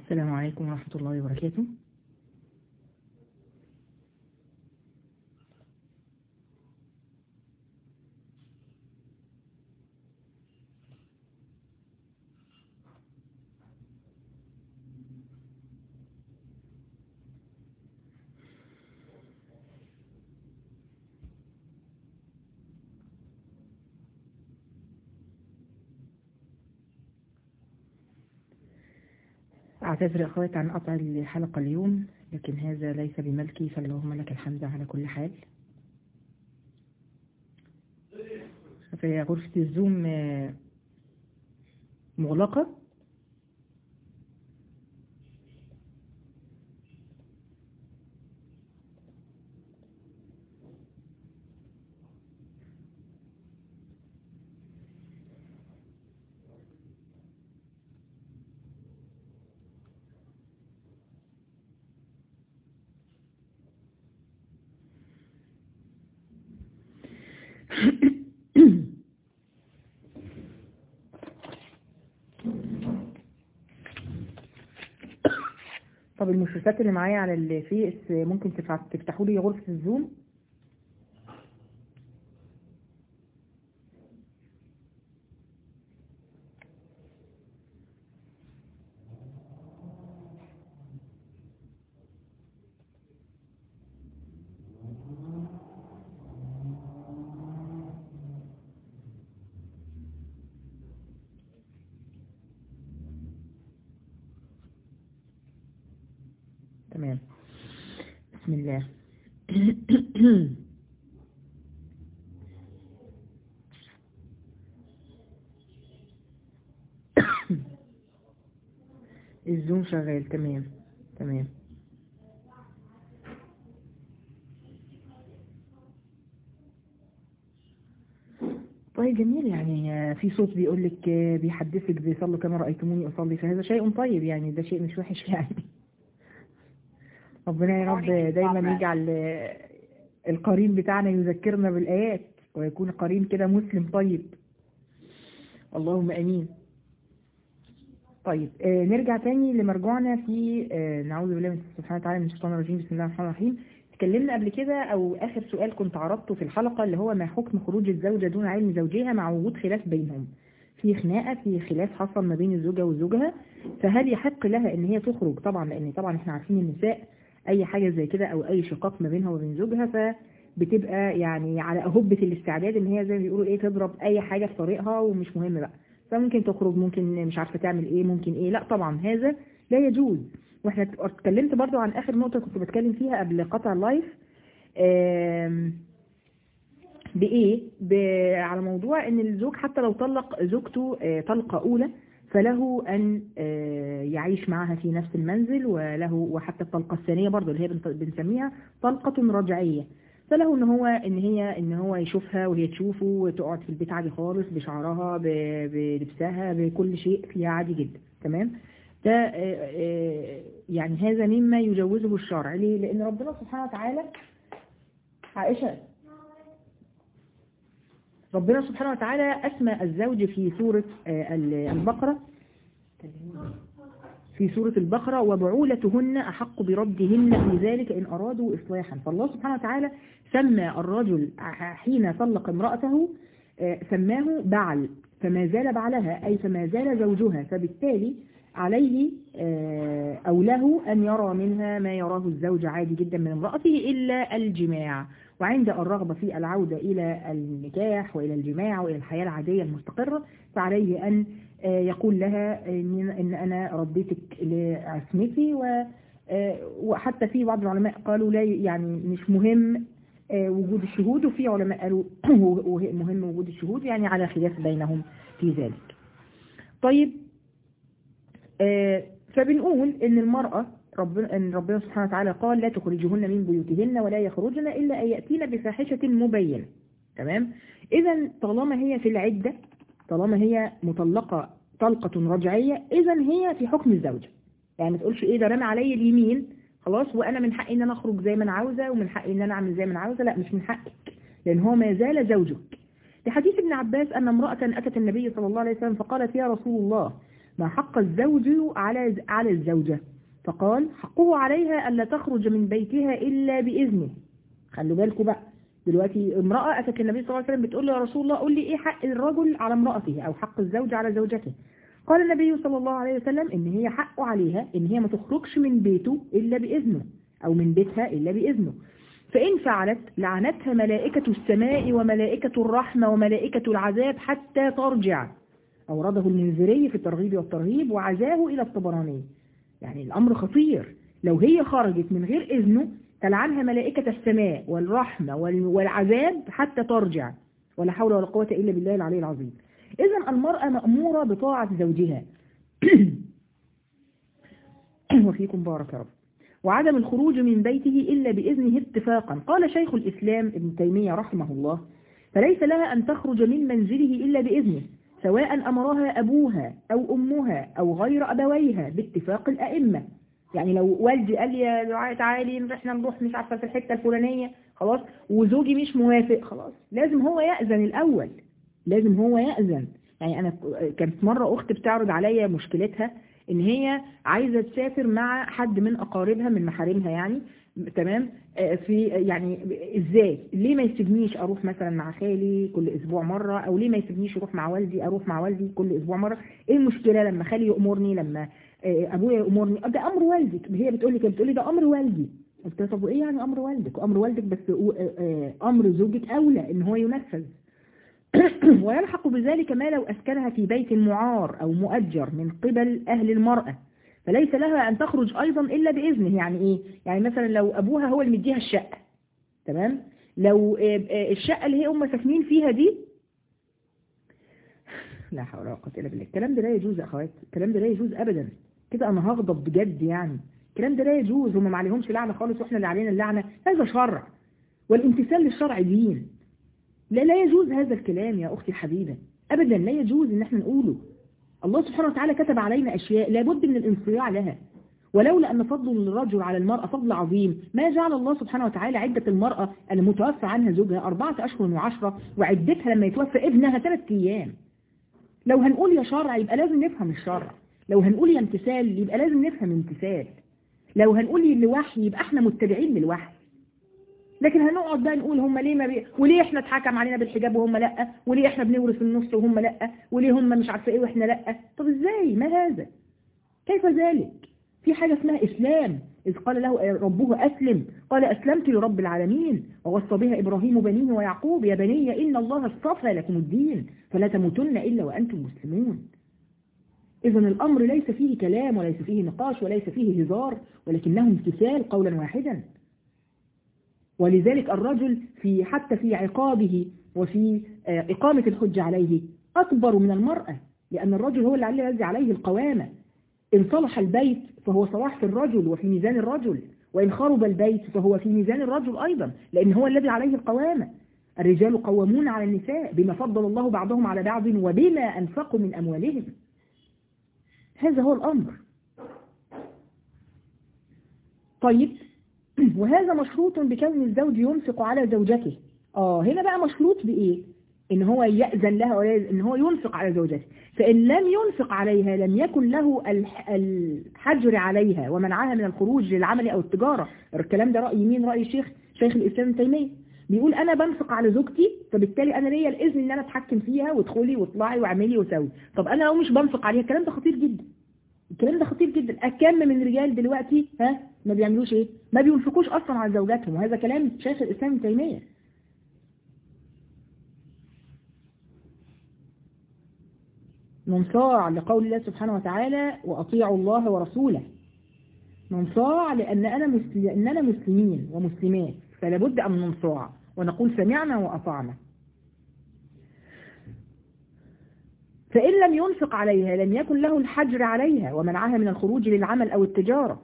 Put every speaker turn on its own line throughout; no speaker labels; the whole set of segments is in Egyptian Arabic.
السلام عليكم ورحمة الله وبركاته أعتذر يا أخوات عن قطع الحلقة اليوم لكن هذا ليس بملكي فاللهم لك الحمد على كل حال في غرفة الزوم آه، مغلقة طب المشرفات اللي معايا على الفيس ممكن تفع- تفتحوا لي غرفة الزوم تمام بسم الله الزوم شغال تمام تمام طيب جميل يعني آه، في صوت بيقول لك آه، بيحدثك بيصلوا كما رأيتموني أصلي فهذا شيء طيب يعني ده شيء مش وحش يعني ربنا يا رب دايما يجعل آه، القرين بتاعنا يذكرنا بالآيات ويكون قرين كده مسلم طيب اللهم امين طيب آه نرجع تاني لمرجوعنا في آه نعوذ بالله من سبحانه وتعالى من الشيطان الرجيم بسم الله الرحمن الرحيم اتكلمنا قبل كده او اخر سؤال كنت عرضته في الحلقة اللي هو ما حكم خروج الزوجة دون علم زوجها مع وجود خلاف بينهم في خناقة في خلاف حصل ما بين الزوجة وزوجها فهل يحق لها ان هي تخرج طبعا لان طبعا احنا عارفين النساء اي حاجة زي كده او اي شقاق ما بينها وبين زوجها فبتبقى يعني على هبة الاستعداد ان هي زي ما بيقولوا ايه تضرب اي حاجة في طريقها ومش مهم بقى فممكن تخرج ممكن مش عارفة تعمل ايه ممكن ايه لا طبعا هذا لا يجوز واحنا اتكلمت برضو عن اخر نقطة كنت بتكلم فيها قبل قطع اللايف آم، بايه ب... على موضوع ان الزوج حتى لو طلق زوجته آه، طلقة اولى فله ان آه، يعيش معها في نفس المنزل وله وحتى الطلقة الثانية برضو اللي هي بنت- بنسميها طلقة رجعية فله ان هو ان هي ان هو يشوفها وهي تشوفه وتقعد في البيت عادي خالص بشعرها ب- بلبسها بكل شيء فيها عادي جدا تمام ده آه، آه، يعني هذا مما يجوزه الشرع ليه لان ربنا سبحانه وتعالى عائشة ربنا سبحانه وتعالى أسمى الزوج في سورة آه، البقرة في سورة البقرة وبعولتهن أحق بردهن في ذلك إن أرادوا إصلاحا فالله سبحانه وتعالى سمى الرجل حين طلق امرأته آه، سماه بعل فما زال بعلها أي فما زال زوجها فبالتالي عليه آه، أو له أن يرى منها ما يراه الزوج عادي جدا من امرأته إلا الجماع وعند الرغبة في العودة إلى النكاح وإلى الجماع وإلى الحياة العادية المستقرة فعليه أن آه، يقول لها إن إن أنا رديتك لعصمتي و آه، وحتى في بعض العلماء قالوا لا يعني مش مهم آه، وجود الشهود وفي علماء قالوا مهم وجود الشهود يعني على خلاف بينهم في ذلك طيب آه، فبنقول ان المرأة ربنا ان ربنا سبحانه وتعالى قال لا تخرجهن من بيوتهن ولا يخرجن الا ان ياتين بفاحشة مبينة تمام اذا طالما هي في العدة طالما هي مطلقة طلقة رجعية اذا هي في حكم الزوجة يعني ما تقولش ايه ده رمى عليا اليمين خلاص وانا من حقي ان انا اخرج زي ما انا عاوزة ومن حقي ان انا اعمل زي ما انا عاوزة لا مش من حقك لان هو ما زال زوجك لحديث ابن عباس ان امرأة اتت النبي صلى الله عليه وسلم فقالت يا رسول الله ما حق الزوج على على الزوجة فقال حقه عليها ألا تخرج من بيتها إلا بإذنه خلوا بالكم بقى دلوقتي امرأة أتت النبي صلى الله عليه وسلم بتقول له يا رسول الله قول لي إيه حق الرجل على امرأته أو حق الزوج على زوجته قال النبي صلى الله عليه وسلم إن هي حقه عليها إن هي ما تخرجش من بيته إلا بإذنه أو من بيتها إلا بإذنه فإن فعلت لعنتها ملائكة السماء وملائكة الرحمة وملائكة العذاب حتى ترجع أورده المنذري في الترغيب والترهيب وعزاه إلى الطبراني يعني الأمر خطير لو هي خرجت من غير إذنه تلعنها ملائكة السماء والرحمة والعذاب حتى ترجع ولا حول ولا قوة إلا بالله العلي العظيم إذا المرأة مأمورة بطاعة زوجها وفيكم بارك يا رب وعدم الخروج من بيته إلا بإذنه اتفاقا قال شيخ الإسلام ابن تيمية رحمه الله فليس لها أن تخرج من منزله إلا بإذنه سواء أمرها أبوها أو أمها أو غير أبويها باتفاق الأئمة يعني لو والدي قال لي يا دعاء تعالي احنا نروح مش عارفه في الحته الفلانيه خلاص وزوجي مش موافق خلاص لازم هو يأذن الأول لازم هو يأذن يعني أنا كانت مرة أخت بتعرض عليا مشكلتها إن هي عايزة تسافر مع حد من أقاربها من محارمها يعني تمام في يعني ازاي ليه ما يسيبنيش اروح مثلا مع خالي كل اسبوع مرة او ليه ما يسيبنيش اروح مع والدي اروح مع والدي كل اسبوع مرة ايه المشكلة لما خالي يأمرني لما ابويا يأمرني ده امر والدك هي بتقول لي كده بتقول لي ده امر والدي قلت لها طب وايه يعني امر والدك امر والدك بس امر زوجك اولى ان هو ينفذ ويلحق بذلك ما لو اسكنها في بيت معار او مؤجر من قبل اهل المرأة فليس لها أن تخرج أيضا إلا بإذنه يعني إيه؟ يعني مثلا لو أبوها هو اللي مديها الشقة تمام؟ لو الشقة اللي هي هم ساكنين فيها دي لا حول ولا قوة إلا بالله الكلام ده لا يجوز يا أخوات الكلام ده لا يجوز أبدا كده أنا هغضب بجد يعني الكلام ده لا يجوز هم ما عليهمش لعنة خالص وإحنا اللي علينا اللعنة هذا شرع والامتثال للشرع دين لا لا يجوز هذا الكلام يا أختي الحبيبة أبدا لا يجوز إن احنا نقوله الله سبحانه وتعالى كتب علينا أشياء لابد من الانصياع لها ولولا أن فضل الرجل على المرأة فضل عظيم ما جعل الله سبحانه وتعالى عدة المرأة المتوفى عنها زوجها أربعة أشهر وعشرة وعدتها لما يتوفى ابنها ثلاثة أيام لو هنقول يا شرع يبقى لازم نفهم الشرع لو هنقول يا امتثال يبقى لازم نفهم امتثال لو هنقول لوحي يبقى احنا متبعين للوحي لكن هنقعد بقى نقول هم ليه ما بي... وليه احنا اتحكم علينا بالحجاب وهم لا وليه احنا بنورث النص وهم لا وليه هم مش عارفه ايه واحنا لا طب ازاي ما هذا كيف ذلك في حاجة اسمها اسلام إذ قال له ربه أسلم قال أسلمت لرب العالمين ووصى بها إبراهيم بنيه ويعقوب يا بني إن الله اصطفى لكم الدين فلا تموتن إلا وأنتم مسلمون إذا الأمر ليس فيه كلام وليس فيه نقاش وليس فيه هزار ولكنه امتثال قولا واحدا ولذلك الرجل في حتى في عقابه وفي إقامة الحج عليه أكبر من المرأة لأن الرجل هو اللي الذي عليه القوامة إن صلح البيت فهو صلاح في الرجل وفي ميزان الرجل وإن خرب البيت فهو في ميزان الرجل أيضا لأن هو الذي عليه القوامة الرجال قوامون على النساء بما فضل الله بعضهم على بعض وبما أنفقوا من أموالهم هذا هو الأمر طيب وهذا مشروط بكون الزوج ينفق على زوجته اه هنا بقى مشروط بإيه ان هو يأذن لها ولا ان هو ينفق على زوجته فإن لم ينفق عليها لم يكن له الحجر عليها ومنعها من الخروج للعمل أو التجارة الكلام ده رأي مين رأي الشيخ شيخ الإسلام تيمية بيقول أنا بنفق على زوجتي فبالتالي أنا ليا الإذن إن أنا أتحكم فيها وادخلي واطلعي واعملي وسوي طب أنا لو مش بنفق عليها الكلام ده خطير جدا الكلام ده خطير جدا أكم من رجال دلوقتي ها ما بيعملوش إيه ما بينفقوش أصلا على زوجاتهم وهذا كلام شيخ الإسلام تيمية منصاع لقول الله سبحانه وتعالى وأطيعوا الله ورسوله منصاع لأن أنا مسلم لأننا مسلمين ومسلمات فلا بد أن ننصاع ونقول سمعنا وأطعنا فإن لم ينفق عليها لم يكن له الحجر عليها ومنعها من الخروج للعمل أو التجارة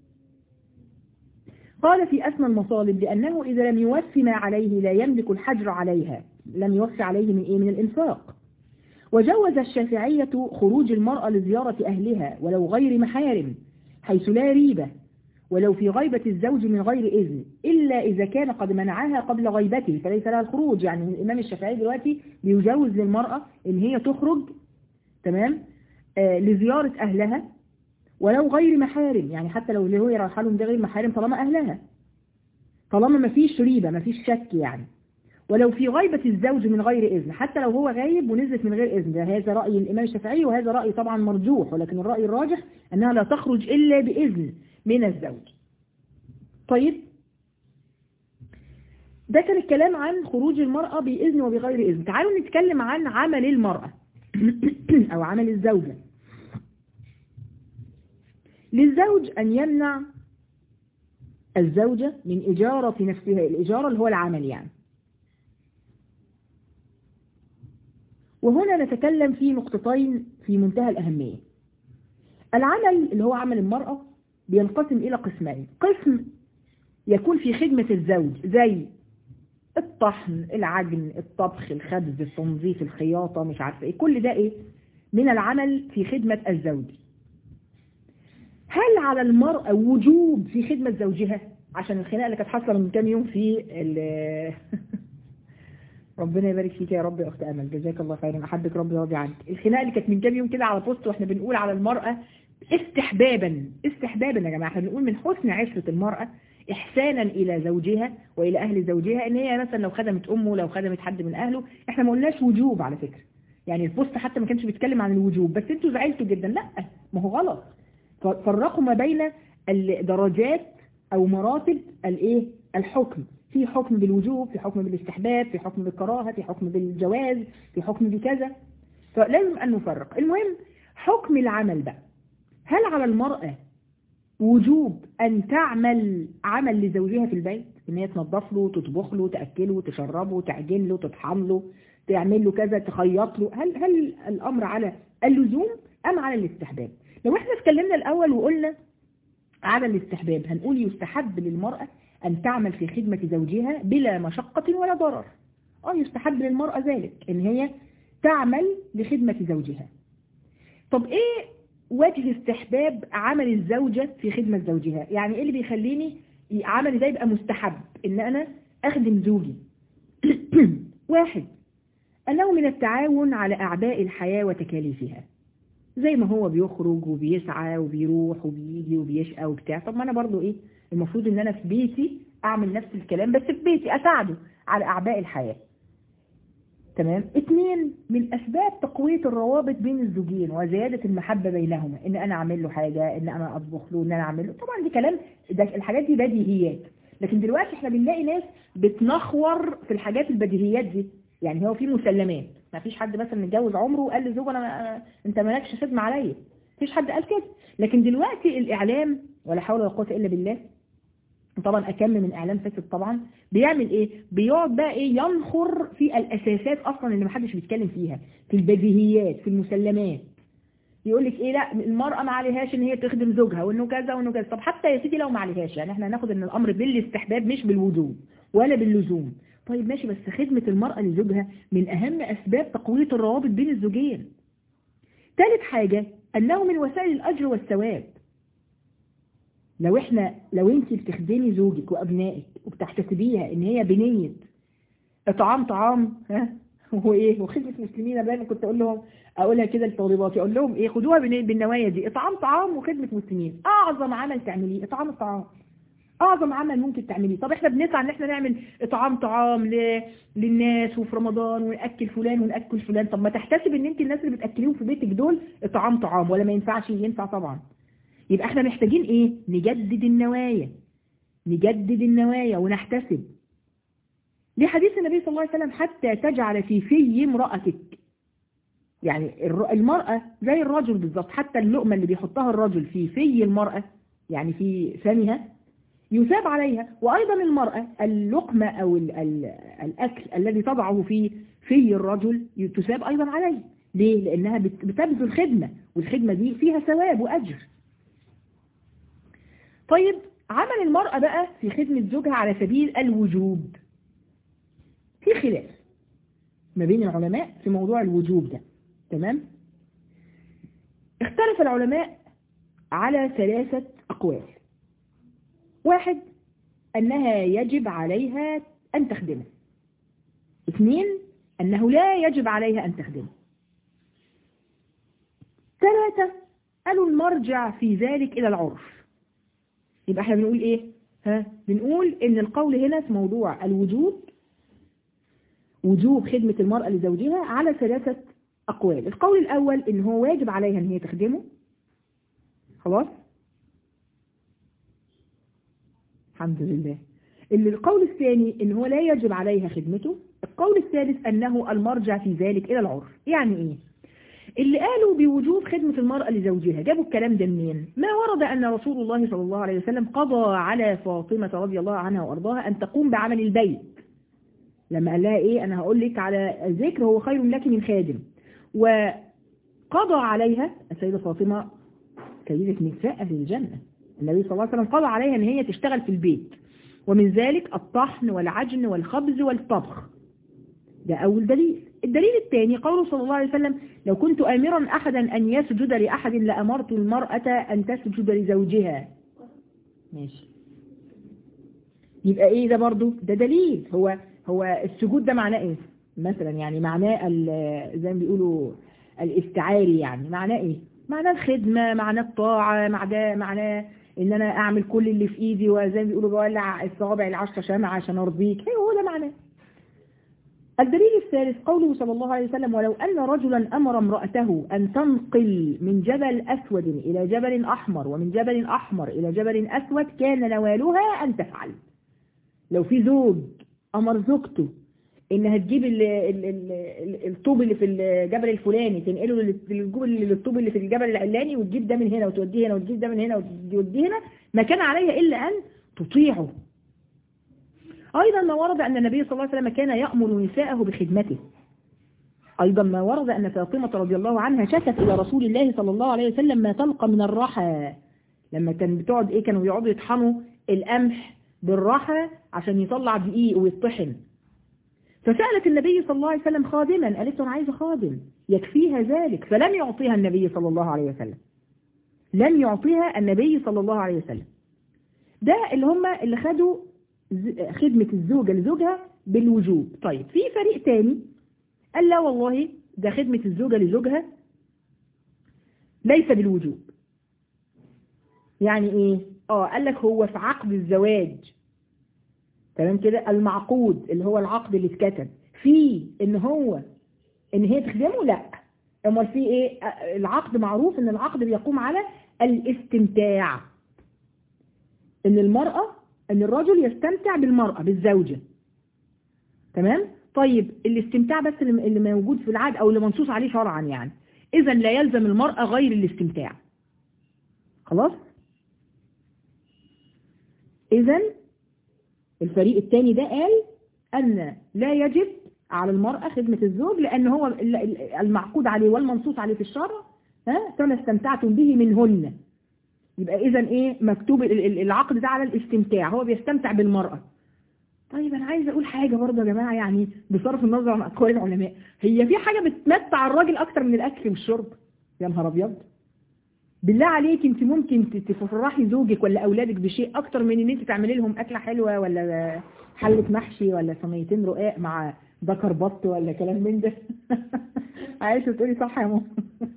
قال في أسمى المصالب لأنه إذا لم يوفي ما عليه لا يملك الحجر عليها لم يوفي عليه من إيه من الإنفاق وجوز الشافعية خروج المرأة لزيارة أهلها ولو غير محارم حيث لا ريبة ولو في غيبة الزوج من غير إذن إلا إذا كان قد منعها قبل غيبته فليس لها الخروج يعني الإمام الشافعي دلوقتي بيجوز للمرأة إن هي تخرج تمام آه لزيارة أهلها ولو غير محارم يعني حتى لو اللي هو رايحه لهم ده غير محارم طالما أهلها طالما ما فيش ريبة ما فيش شك يعني ولو في غيبة الزوج من غير إذن حتى لو هو غايب ونزلت من غير إذن ده هذا رأي الإمام الشافعي وهذا رأي طبعا مرجوح ولكن الرأي الراجح أنها لا تخرج إلا بإذن من الزوج طيب ده كان الكلام عن خروج المرأة بإذن وبغير إذن تعالوا نتكلم عن عمل المرأة أو عمل الزوجة للزوج أن يمنع الزوجة من إجارة نفسها الإجارة اللي هو العمل يعني وهنا نتكلم في نقطتين في منتهى الأهمية العمل اللي هو عمل المرأة بينقسم إلى قسمين قسم يكون في خدمة الزوج زي الطحن العجن الطبخ الخبز التنظيف الخياطة مش عارفة ايه كل ده ايه من العمل في خدمة الزوج هل على المرأة وجوب في خدمة زوجها عشان الخناقة اللي كانت حاصلة من كام يوم في ربنا يبارك فيك يا رب يا اخت امل جزاك الله خيرا احبك ربي راضي عنك الخناقه اللي كانت من كام يوم كده على بوست واحنا بنقول على المراه استحبابا استحبابا يا جماعه احنا بنقول من حسن عشره المراه احسانا الى زوجها والى اهل زوجها ان هي مثلا لو خدمت امه لو خدمت حد من اهله احنا ما قلناش وجوب على فكره يعني البوست حتى ما كانش بيتكلم عن الوجوب بس انتوا زعلتوا جدا لا ما هو غلط فرقوا ما بين الدرجات او مراتب الايه الحكم في حكم بالوجوب في حكم بالاستحباب في حكم بالكراهة في حكم بالجواز في حكم بكذا فلازم أن نفرق المهم حكم العمل بقى هل على المرأة وجوب أن تعمل عمل لزوجها في البيت إن هي تنظف له تطبخ له تأكله تشربه تعجن له تطحن له تعمل له كذا تخيط له هل, هل الأمر على اللزوم أم على الاستحباب لو احنا اتكلمنا الأول وقلنا على الاستحباب هنقول يستحب للمرأة أن تعمل في خدمة زوجها بلا مشقة ولا ضرر اه يستحب للمرأة ذلك ان هي تعمل لخدمة زوجها طب ايه وجه استحباب عمل الزوجة في خدمة زوجها يعني ايه اللي بيخليني عمل ده يبقى مستحب ان انا اخدم زوجي واحد انه من التعاون على اعباء الحياة وتكاليفها زي ما هو بيخرج وبيسعى وبيروح وبيجي وبيشقى وبتاع طب ما انا برضو ايه المفروض ان انا في بيتي اعمل نفس الكلام بس في بيتي اساعده على اعباء الحياة تمام اثنين من اسباب تقوية الروابط بين الزوجين وزيادة المحبة بينهما ان انا اعمل له حاجة ان انا اطبخ له ان انا اعمل له طبعا دي كلام ده الحاجات دي بديهيات لكن دلوقتي احنا بنلاقي ناس بتنخور في الحاجات البديهيات دي يعني هو في مسلمات ما فيش حد مثلا متجوز عمره وقال لزوجه انا انت مالكش خدمه عليا فيش حد قال كده لكن دلوقتي الاعلام ولا حول ولا قوه الا بالله طبعا أكم من إعلام فاسد طبعا بيعمل إيه بيقعد بقى إيه ينخر في الأساسات أصلا اللي محدش بيتكلم فيها في البديهيات في المسلمات يقول لك إيه لا المرأة ما عليهاش إن هي تخدم زوجها وإنه كذا وإنه كذا طب حتى يا سيدي لو ما عليهاش يعني إحنا هناخد إن الأمر بالاستحباب مش بالوجوب ولا باللزوم طيب ماشي بس خدمة المرأة لزوجها من أهم أسباب تقوية الروابط بين الزوجين ثالث حاجة أنه من وسائل الأجر والثواب لو احنا لو انت بتخدمي زوجك وابنائك وبتحتسبيها ان هي بنية اطعام طعام ها هو ايه وخدمة مسلمين دايما كنت اقول لهم اقولها كده لطالباتي اقول لهم ايه خدوها بالنوايا دي اطعام طعام وخدمة مسلمين اعظم عمل تعمليه اطعام الطعام اعظم عمل ممكن تعمليه طب احنا بنسعى ان احنا نعمل اطعام طعام ل... للناس وفي رمضان وناكل فلان وناكل فلان طب ما تحتسب ان انت الناس اللي بتاكليهم في بيتك دول اطعام طعام ولا ما ينفعش ينفع طبعا يبقى احنا محتاجين ايه نجدد النوايا نجدد النوايا ونحتسب ليه حديث النبي صلى الله عليه وسلم حتى تجعل في في امرأتك يعني المرأة زي الرجل بالظبط حتى اللقمة اللي بيحطها الرجل في في المرأة يعني في فمها يثاب عليها وأيضا المرأة اللقمة أو ال ال الأكل الذي تضعه في في الرجل تثاب أيضا عليه ليه؟ لأنها بتبذل خدمة والخدمة دي فيها ثواب وأجر طيب عمل المرأة بقى في خدمة زوجها على سبيل الوجوب في خلاف ما بين العلماء في موضوع الوجوب ده تمام اختلف العلماء على ثلاثة أقوال واحد أنها يجب عليها أن تخدمه اثنين أنه لا يجب عليها أن تخدمه ثلاثة المرجع في ذلك إلى العرف يبقى احنا بنقول ايه ها بنقول ان القول هنا في موضوع الوجوب وجوب خدمة المرأة لزوجها على ثلاثة أقوال القول الأول إن هو واجب عليها إن هي تخدمه خلاص الحمد لله اللي القول الثاني إن هو لا يجب عليها خدمته القول الثالث أنه المرجع في ذلك إلى العرف يعني إيه اللي قالوا بوجوب خدمة المرأة لزوجها جابوا الكلام ده منين ما ورد أن رسول الله صلى الله عليه وسلم قضى على فاطمة رضي الله عنها وأرضاها أن تقوم بعمل البيت لما قال لها إيه أنا هقول لك على ذكر هو خير لك من خادم وقضى عليها السيدة فاطمة سيدة نساء أهل الجنة النبي صلى الله عليه وسلم قضى عليها أن هي تشتغل في البيت ومن ذلك الطحن والعجن والخبز والطبخ ده أول دليل الدليل الثاني قوله صلى الله عليه وسلم لو كنت آمرا أحدا أن يسجد لأحد لأمرت المرأة أن تسجد لزوجها ماشي يبقى إيه ده برضو ده دليل هو هو السجود ده معناه إيه مثلا يعني معناه زي ما بيقولوا الاستعاري يعني معناه إيه معناه الخدمة معناه الطاعة معناه معناه ان انا اعمل كل اللي في ايدي وزي ما بيقولوا بولع الصوابع العشرة شمعة عشان ارضيك هو ده معناه الدليل الثالث قوله صلى الله عليه وسلم ولو أن رجلا أمر امرأته أن تنقل من جبل أسود إلى جبل أحمر ومن جبل أحمر إلى جبل أسود كان نوالها أن تفعل لو في زوج أمر زوجته إنها تجيب ال ال ال الطوب اللي في الجبل الفلاني تنقله للطوب اللي في الجبل العلاني وتجيب ده من هنا وتوديه هنا وتجيب ده من هنا وتوديه هنا ما كان عليها إلا أن تطيعه أيضا ما ورد أن النبي صلى الله عليه وسلم كان يأمر نساءه بخدمته أيضا ما ورد أن فاطمة رضي الله عنها شكت إلى رسول الله صلى الله عليه وسلم ما تلقى من الرحى لما كان بتقعد إيه كانوا يقعدوا يطحنوا القمح بالرحى عشان يطلع دقيق ويطحن فسألت النبي صلى الله عليه وسلم خادما قالت له أنا عايزة خادم يكفيها ذلك فلم يعطيها النبي صلى الله عليه وسلم لم يعطيها النبي صلى الله عليه وسلم ده اللي هم اللي خدوا خدمة الزوجة لزوجها بالوجوب طيب في فريق تاني قال لا والله ده خدمة الزوجة لزوجها ليس بالوجوب يعني ايه اه قال لك هو في عقد الزواج تمام كده المعقود اللي هو العقد اللي اتكتب في ان هو ان هي تخدمه لا امال في ايه العقد معروف ان العقد بيقوم على الاستمتاع ان المرأة ان الرجل يستمتع بالمرأة بالزوجة تمام طيب الاستمتاع بس اللي موجود في العقد او اللي منصوص عليه شرعا يعني اذا لا يلزم المرأة غير الاستمتاع خلاص اذا الفريق الثاني ده قال ان لا يجب على المرأة خدمة الزوج لان هو المعقود عليه والمنصوص عليه في الشرع ها فما استمتعتم به منهن يبقى اذا ايه مكتوب العقد ده على الاستمتاع هو بيستمتع بالمرأة طيب انا عايز اقول حاجة برضه يا جماعة يعني بصرف النظر عن اقوال العلماء هي في حاجة بتمتع الراجل اكتر من الاكل والشرب يا نهار ابيض بالله عليك انت ممكن تفرحي زوجك ولا اولادك بشيء اكتر من ان انت تعملي لهم اكلة حلوة ولا حلة محشي ولا صينيتين رقاق مع ذكر بط ولا كلام من ده عايشة تقولي صح يا ماما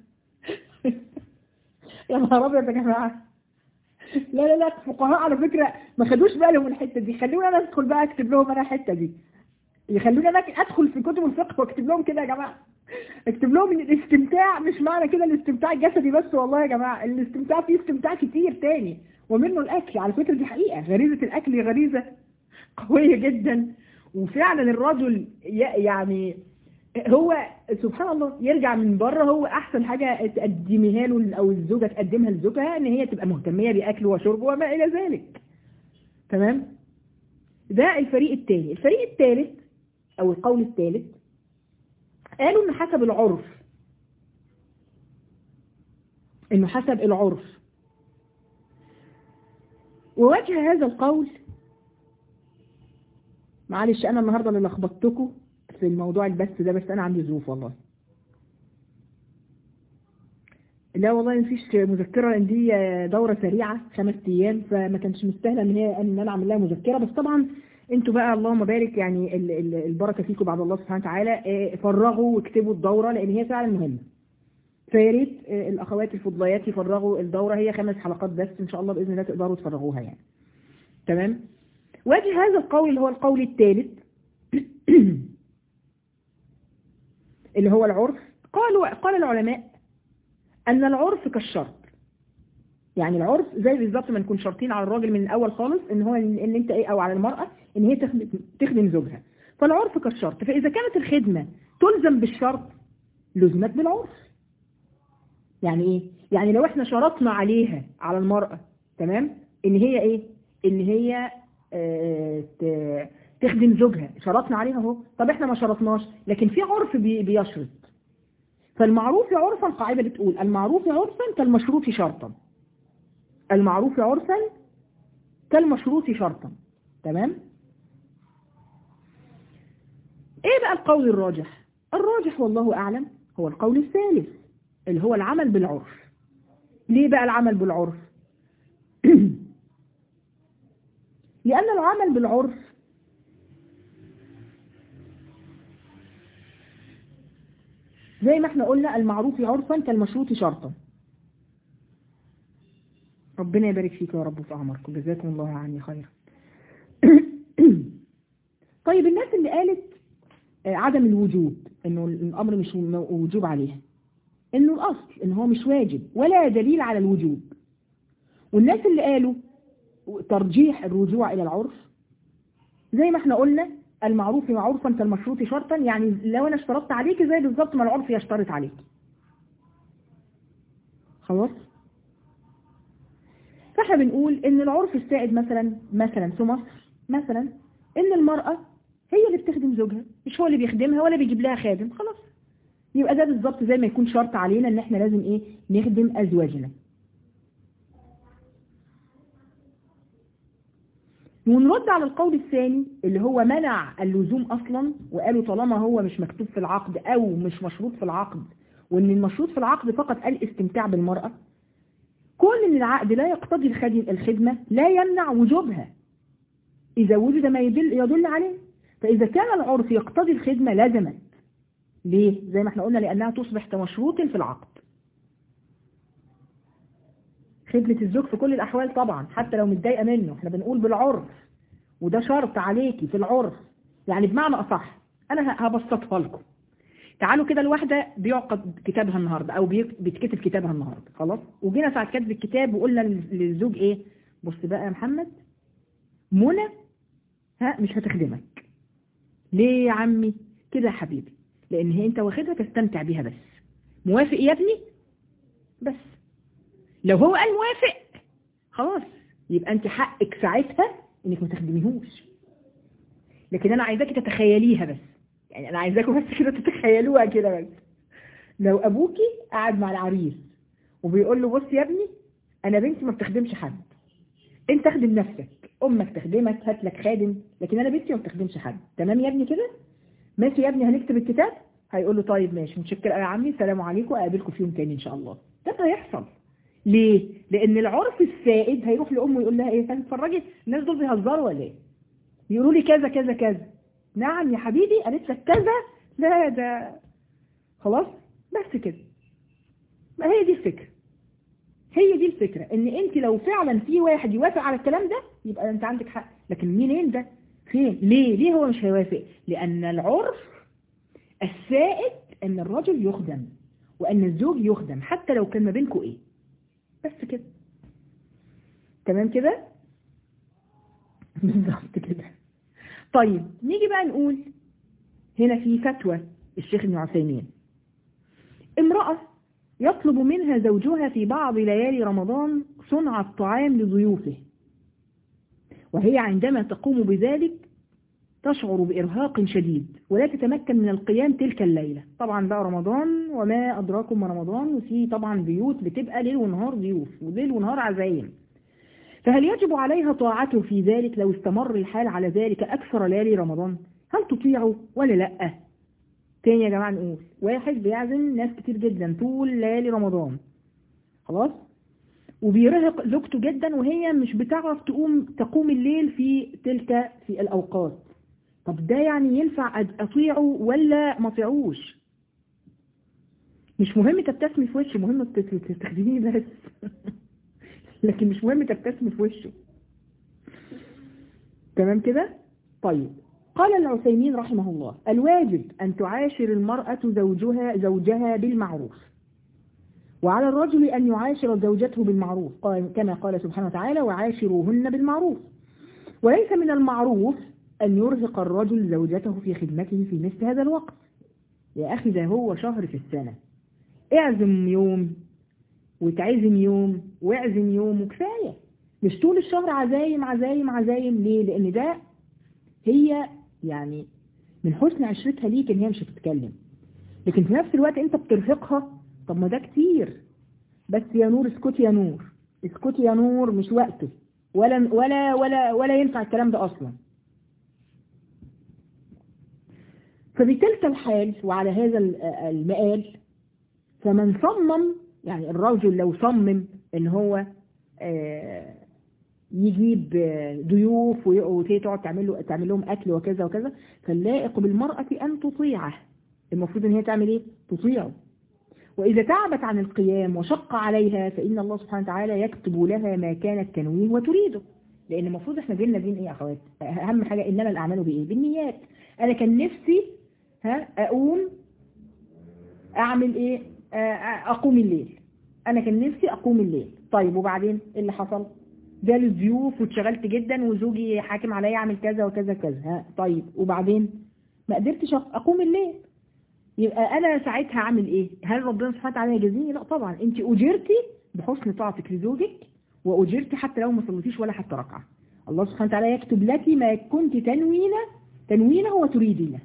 يا نهار ابيض يا جماعه لا لا لا الفقهاء على فكرة ما خدوش بالهم من الحتة دي خلوني انا ادخل بقى اكتب لهم انا الحتة دي يخلوني انا ادخل في كتب الفقه واكتب لهم كده يا جماعة اكتب لهم ان الاستمتاع مش معنى كده الاستمتاع الجسدي بس والله يا جماعة الاستمتاع فيه استمتاع كتير تاني ومنه الاكل على فكرة دي حقيقة غريزة الاكل غريزة قوية جدا وفعلا الرجل يعني هو سبحان الله يرجع من بره هو احسن حاجة تقدميها له او الزوجة تقدمها لزوجها ان هي تبقى مهتمية باكله وشربه وما الى ذلك تمام ده الفريق الثاني الفريق الثالث او القول الثالث قالوا انه حسب العرف انه حسب العرف ووجه هذا القول معلش انا النهاردة اللي لخبطتكم في الموضوع البث ده بس انا عندي ظروف والله لا والله مفيش مذكرة لان دي دورة سريعة خمس ايام فما كانش مستاهلة ان هي ان انا اعمل لها مذكرة بس طبعا انتوا بقى اللهم بارك يعني ال ال البركة فيكم بعد الله سبحانه وتعالى فرغوا واكتبوا الدورة لان هي فعلا مهمة فيا ريت آه، الاخوات الفضليات يفرغوا الدوره هي خمس حلقات بس ان شاء الله باذن الله تقدروا تفرغوها يعني تمام وجه هذا القول اللي هو القول الثالث اللي هو العرف قالوا قال العلماء ان العرف كالشرط يعني العرف زي بالظبط ما نكون شرطين على الراجل من الاول خالص ان هو ان انت ايه او على المراه ان هي تخدم تخدم زوجها فالعرف كالشرط فاذا كانت الخدمه تلزم بالشرط لزمت بالعرف يعني ايه يعني لو احنا شرطنا عليها على المرأة تمام ان هي ايه ان هي آه ت- تخدم زوجها شرطنا عليها اهو طب احنا ما شرطناش لكن في عرف بي- بيشرط فالمعروف عرفا قاعدة بتقول المعروف عرفا كالمشروط شرطا المعروف عرفا كالمشروط شرطا تمام ايه بقى القول الراجح الراجح والله اعلم هو القول الثالث اللي هو العمل بالعرف ليه بقى العمل بالعرف لأن العمل بالعرف زي ما احنا قلنا المعروف عرفا كالمشروط شرطا ربنا يبارك فيك يا رب في عمركم جزاكم الله عني خيرا طيب الناس اللي قالت آه، عدم الوجوب انه الامر مش م- وجوب عليها انه الاصل ان هو مش واجب ولا دليل على الوجوب والناس اللي قالوا ترجيح الرجوع الى العرف زي ما احنا قلنا المعروف معروفا كالمشروط شرطا يعني لو انا اشترطت عليك زي بالظبط ما العرف يشترط عليك خلاص فاحنا بنقول ان العرف السائد مثلا مثلا في مصر مثلا ان المرأة هي اللي بتخدم زوجها مش هو اللي بيخدمها ولا بيجيب لها خادم خلاص يبقى ده بالظبط زي ما يكون شرط علينا ان احنا لازم ايه نخدم ازواجنا ونرد على القول الثاني اللي هو منع اللزوم اصلا وقالوا طالما هو مش مكتوب في العقد او مش مشروط في العقد وان المشروط في العقد فقط الاستمتاع بالمرأة كل ان العقد لا يقتضي الخد- الخدمة لا يمنع وجوبها اذا وجد ما يدل, يدل عليه فاذا كان العرف يقتضي الخدمة لزمت ليه؟ زي ما احنا قلنا لأنها تصبح كمشروط في العقد خدمة الزوج في كل الأحوال طبعا حتى لو متضايقة منه احنا بنقول بالعرف وده شرط عليكي في العرف يعني بمعنى أصح أنا ه- هبسطها لكم تعالوا كده الواحدة بيعقد كتابها النهاردة أو بيك- بيتكتب كتابها النهاردة خلاص وجينا ساعة كتب الكتاب وقلنا لل- للزوج إيه بص بقى يا محمد منى ها مش هتخدمك ليه يا عمي كده يا حبيبي لان هي انت واخدها تستمتع بيها بس موافق يا ابني بس لو هو قال موافق خلاص يبقى انت حقك ساعتها انك ما تخدميهوش لكن انا عايزاكي تتخيليها بس يعني انا عايزاكم بس كده تتخيلوها كده بس لو ابوكي قاعد مع العريس وبيقول له بص يا ابني انا بنتي ما بتخدمش حد انت خدم نفسك امك تخدمك هات لك خادم لكن انا بنتي ما بتخدمش حد تمام يا ابني كده ماشي يا ابني هنكتب الكتاب هيقول له طيب ماشي متشكر قوي يا عمي السلام عليكم اقابلكم في يوم تاني ان شاء الله ده اللي هيحصل ليه لان العرف السائد هيروح لامه يقول لها ايه اتفرجي الناس دول بيهزروا ولا ايه يقولوا لي كذا كذا كذا نعم يا حبيبي قالت لك كذا لا ده خلاص بس كده ما هي دي الفكره هي دي الفكرة ان انت لو فعلا في واحد يوافق على الكلام ده يبقى انت عندك حق لكن منين ده فين ليه ليه هو مش هيوافق لان العرف السائد ان الرجل يخدم وان الزوج يخدم حتى لو كان ما بينكم ايه بس كده تمام كده بالظبط كده طيب نيجي بقى نقول هنا في فتوى الشيخ ابن عثيمين امرأة يطلب منها زوجها في بعض ليالي رمضان صنع الطعام لضيوفه وهي عندما تقوم بذلك تشعر بإرهاق شديد ولا تتمكن من القيام تلك الليلة طبعا بقى رمضان وما أدراكم ما رمضان وفي طبعا بيوت بتبقى ليل ونهار ضيوف وليل ونهار عزايم فهل يجب عليها طاعته في ذلك لو استمر الحال على ذلك أكثر ليالي رمضان هل تطيعه ولا لأ تاني يا جماعة نقول واحد بيعزم ناس كتير جدا طول ليالي رمضان خلاص وبيرهق زوجته جدا وهي مش بتعرف تقوم تقوم الليل في تلك في الأوقات طب ده يعني ينفع أطيعه ولا ما اطيعوش مش مهم تبتسمي في وشه مهم تستخدميه بس لكن مش مهم تبتسمي في وشه تمام كده طيب قال العثيمين رحمه الله الواجب أن تعاشر المرأة زوجها زوجها بالمعروف وعلى الرجل أن يعاشر زوجته بالمعروف قال كما قال سبحانه وتعالى وعاشروهن بالمعروف وليس من المعروف أن يرهق الرجل زوجته في خدمته في مثل هذا الوقت يا أخي ده هو شهر في السنة اعزم يوم وتعزم يوم واعزم يوم وكفاية مش طول الشهر عزايم عزايم عزايم ليه لأن ده هي يعني من حسن عشرتها ليك ان هي مش هتتكلم لكن في نفس الوقت انت بترهقها طب ما ده كتير بس يا نور اسكتي يا نور اسكتي يا نور مش وقته ولا ولا ولا ولا ينفع الكلام ده اصلا فبتلك الحال وعلى هذا المقال فمن صمم يعني الرجل لو صمم ان هو يجيب ضيوف وهي تقعد تعمل له تعمل لهم اكل وكذا وكذا فاللائق بالمرأة ان تطيعه المفروض ان هي تعمل ايه تطيعه واذا تعبت عن القيام وشق عليها فان الله سبحانه وتعالى يكتب لها ما كانت تنويه وتريده لان المفروض احنا ديننا دين ايه يا اخوات اهم حاجة انما الاعمال بايه بالنيات انا كان نفسي ها اقوم اعمل ايه اقوم الليل انا كان نفسي اقوم الليل طيب وبعدين ايه اللي حصل جالي ضيوف واتشغلت جدا وزوجي حاكم عليا اعمل كذا وكذا كذا ها طيب وبعدين ما قدرتش اقوم الليل يبقى انا ساعتها اعمل ايه هل ربنا سبحانه وتعالى يجازيني لا طبعا انت اجرتي بحسن طاعتك لزوجك واجرتي حتى لو ما صليتيش ولا حتى ركعه الله سبحانه وتعالى يكتب لك ما كنت تنوينه تنوينه وتريدينه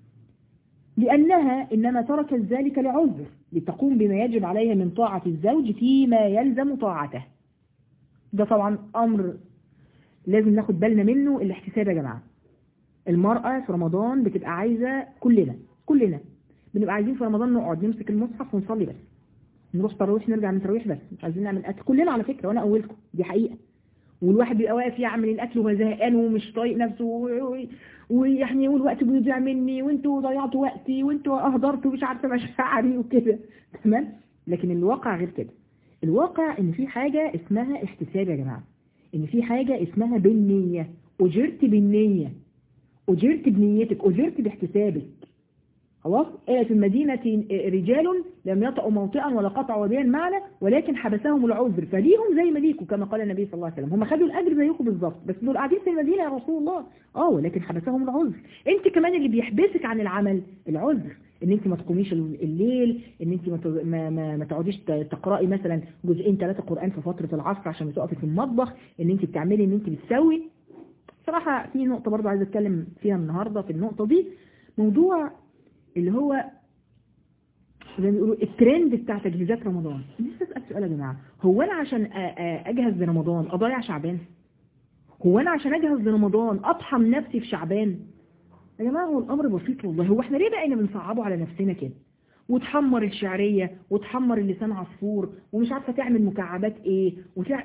لأنها إنما تركت ذلك لعذر لتقوم بما يجب عليها من طاعة الزوج فيما يلزم طاعته ده طبعا أمر لازم ناخد بالنا منه الاحتساب يا جماعة المرأة في رمضان بتبقى عايزة كلنا كلنا بنبقى عايزين في رمضان نقعد نمسك المصحف ونصلي بس نروح تراويح نرجع من تراويح بس مش عايزين نعمل أكل كلنا على فكرة وأنا أولكم دي حقيقة والواحد بيبقى واقف يعمل الأكل وهو زهقان ومش طايق نفسه ويعني والوقت بيضيع مني وانتوا ضيعتوا وقتي وانتوا اهدرتوا مش عارفه مشاعري وكده تمام لكن الواقع غير كده الواقع ان في حاجة اسمها احتساب يا جماعة ان في حاجة اسمها بالنية اجرت بالنية اجرت بنيتك اجرت باحتسابك خلاص إيه في المدينة رجال لم يطأوا موطئا ولا قطعوا وبيا معنى ولكن حبسهم العذر فليهم زي ما ليكوا كما قال النبي صلى الله عليه وسلم هم خدوا الأجر زيكم بالظبط بس دول قاعدين في المدينة يا رسول الله اه ولكن حبسهم العذر انت كمان اللي بيحبسك عن العمل العذر ان انت ما تقوميش الليل ان انت ما ما ما, ما تقعديش تقراي مثلا جزئين ثلاثه قران في فتره العصر عشان بتقفي في المطبخ ان انت بتعملي ان انت بتسوي صراحه في نقطه برضو عايزه اتكلم فيها النهارده في النقطه دي موضوع اللي هو زي ما بيقولوا الترند بتاع تجهيزات رمضان لسه اسال سؤال يا جماعه هو انا عشان اجهز لرمضان اضيع شعبان هو انا عشان اجهز لرمضان اطحن نفسي في شعبان يا جماعه هو الامر بسيط والله هو احنا ليه بقينا بنصعبه على نفسنا كده وتحمر الشعرية وتحمر اللسان عصفور ومش عارفه تعمل مكعبات ايه وتع...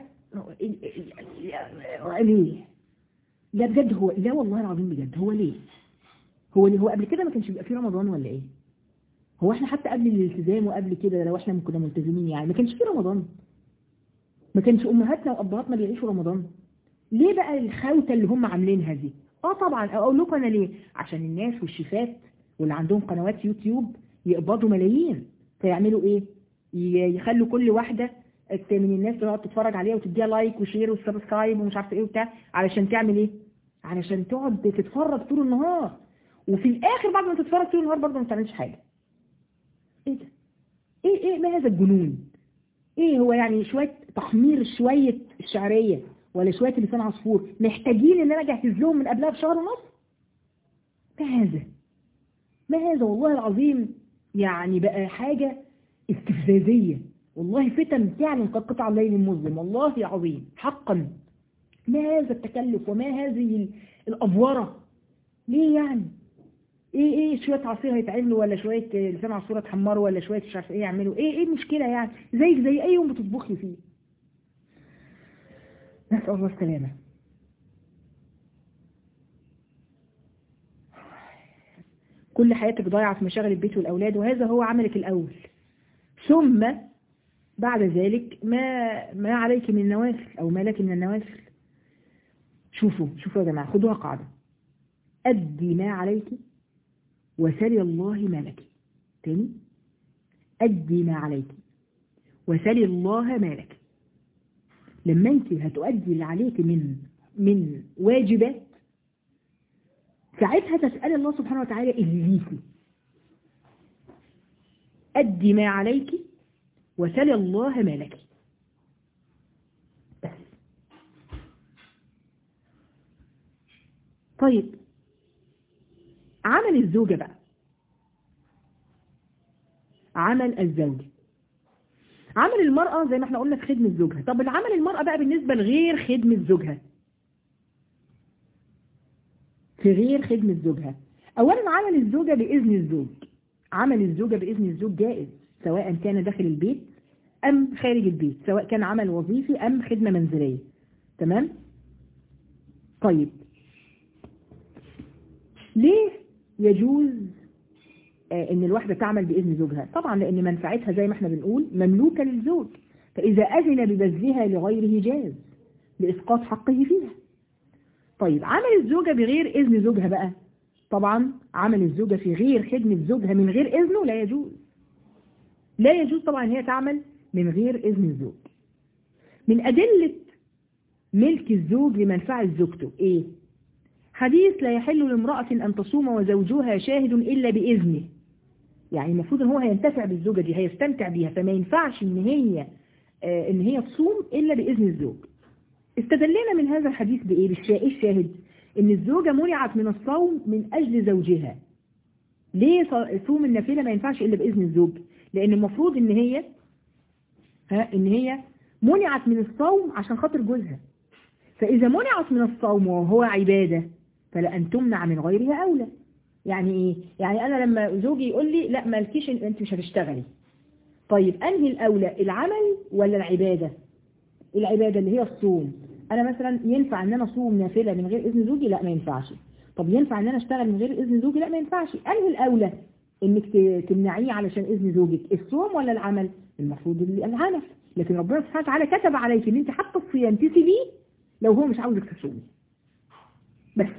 ليه لا بجد هو لا والله العظيم بجد هو ليه هو ليه هو قبل كده ما كانش بيبقى فيه رمضان ولا ايه هو احنا حتى قبل الالتزام وقبل كده لو احنا كنا ملتزمين يعني ما كانش فيه رمضان ما كانش امهاتنا وابهاتنا بيعيشوا رمضان ليه بقى الخوته اللي هم عاملينها دي اه طبعا اقول لكم انا ليه عشان الناس والشيفات واللي عندهم قنوات يوتيوب يقبضوا ملايين فيعملوا ايه يخلوا كل واحدة من الناس تقعد تتفرج عليها وتديها لايك وشير وسبسكرايب ومش عارفه ايه وبتاع علشان تعمل ايه علشان تقعد تتفرج طول النهار وفي الاخر بعد ما تتفرج طول النهار برضه ما تعملش حاجه ايه ده ايه ايه ما هذا الجنون ايه هو يعني شويه تحمير شويه الشعريه ولا شويه لسان عصفور محتاجين ان انا اجهز لهم من قبلها بشهر ونص ما هذا ما هذا والله العظيم يعني بقى حاجة استفزازية والله فتن فعلا قد قطع الليل المظلم والله عظيم حقا ما هذا التكلف وما هذه الأفورة ليه يعني ايه ايه شوية عصير هيتعملوا ولا شوية لسان عصفور تحمروا ولا شوية مش عارف ايه يعملوا ايه ايه المشكلة يعني زيك زي اي يوم بتطبخي فيه نسأل الله السلامة كل حياتك ضايعة في مشاغل البيت والأولاد وهذا هو عملك الأول ثم بعد ذلك ما ما عليك من النوافل أو ما لك من النوافل شوفوا شوفوا يا جماعة خدوها قاعدة أدي ما عليك وسلي الله ما لك تاني أدي ما عليك وسلي الله ما لك لما انت هتؤدي اللي عليك من من واجبات ساعتها تسأل الله سبحانه وتعالى اللي أدي ما عليك وسل الله ما لك بس طيب عمل الزوجة بقى عمل الزوج عمل المرأة زي ما احنا قلنا في خدمة زوجها طب العمل المرأة بقى بالنسبة لغير خدمة زوجها في غير خدمة زوجها أولا عمل الزوجة بإذن الزوج عمل الزوجة بإذن الزوج جائز سواء كان داخل البيت أم خارج البيت سواء كان عمل وظيفي أم خدمة منزلية تمام؟ طيب ليه يجوز آه ان الواحدة تعمل بإذن زوجها طبعا لأن منفعتها زي ما احنا بنقول مملوكة للزوج فإذا أذن ببذلها لغيره جاز لإسقاط حقه فيها طيب عمل الزوجة بغير إذن زوجها بقى طبعا عمل الزوجة في غير خدمة زوجها من غير إذنه لا يجوز لا يجوز طبعا هي تعمل من غير إذن الزوج من أدلة ملك الزوج لمنفعة زوجته إيه حديث لا يحل لامرأة أن تصوم وزوجها شاهد إلا بإذنه يعني المفروض ان هو هينتفع بالزوجة دي هيستمتع بيها فما ينفعش ان هي آه ان هي تصوم إلا بإذن الزوج استدلنا من هذا الحديث بإيه بالشاهد ان الزوجة منعت من الصوم من أجل زوجها ليه صوم النافلة ما ينفعش إلا بإذن الزوج لأن المفروض ان هي ها ان هي منعت من الصوم عشان خاطر جوزها فإذا منعت من الصوم وهو عبادة فلأن تمنع من غيرها أولى يعني إيه؟ يعني أنا لما زوجي يقول لي لا مالكيش أنت مش هتشتغلي طيب أنهي الأولى العمل ولا العبادة العبادة اللي هي الصوم أنا مثلا ينفع أن أنا أصوم نافلة من غير إذن زوجي لا ما ينفعش طب ينفع أن أنا أشتغل من غير إذن زوجي لا ما ينفعش أنهي الأولى إنك تمنعيه علشان إذن زوجك الصوم ولا العمل المفروض العمل لكن ربنا سبحانه وتعالى كتب عليك ان انت حتى الصيام تسيبيه لو هو مش عاوزك تصومي بس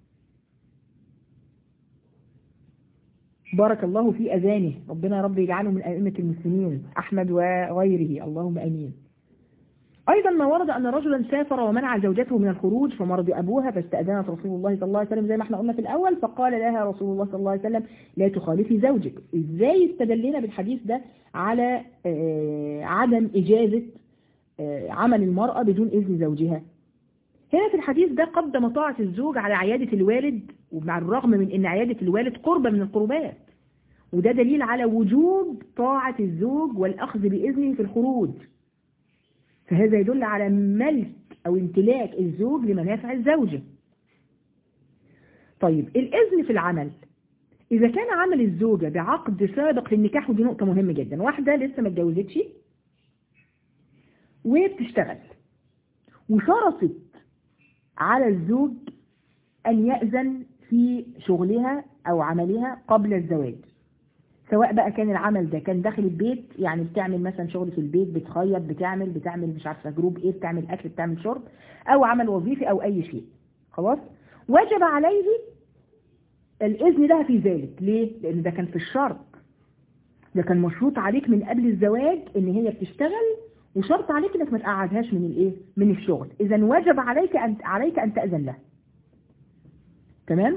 بارك الله في أذانه ربنا رب يجعله من أئمة المسلمين أحمد وغيره اللهم أمين أيضا ما ورد أن رجلا سافر ومنع زوجته من الخروج فمرض أبوها فاستأذنت رسول الله صلى الله عليه وسلم زي ما احنا قلنا في الأول فقال لها رسول الله صلى الله عليه وسلم لا تخالفي زوجك إزاي استدلنا بالحديث ده على عدم إجازة عمل المرأة بدون إذن زوجها هنا في الحديث ده قدم طاعة الزوج على عيادة الوالد ومع الرغم من أن عيادة الوالد قربة من القربات وده دليل على وجوب طاعة الزوج والأخذ بإذنه في الخروج فهذا يدل على ملك أو امتلاك الزوج لمنافع الزوجة طيب الإذن في العمل إذا كان عمل الزوجة بعقد سابق للنكاح ودي نقطة مهمة جدا واحدة لسه ما اتجوزتش وبتشتغل وشرطت على الزوج أن يأذن في شغلها أو عملها قبل الزواج سواء بقى كان العمل ده كان داخل البيت يعني بتعمل مثلا شغل في البيت بتخيط بتعمل بتعمل مش عارفه جروب ايه بتعمل اكل بتعمل شرب او عمل وظيفي او اي شيء خلاص وجب عليه الاذن لها في ذلك ليه لان ده كان في الشرط ده كان مشروط عليك من قبل الزواج ان هي بتشتغل وشرط عليك انك ما تقعدهاش من الايه من الشغل اذا وجب عليك ان عليك ان تاذن لها تمام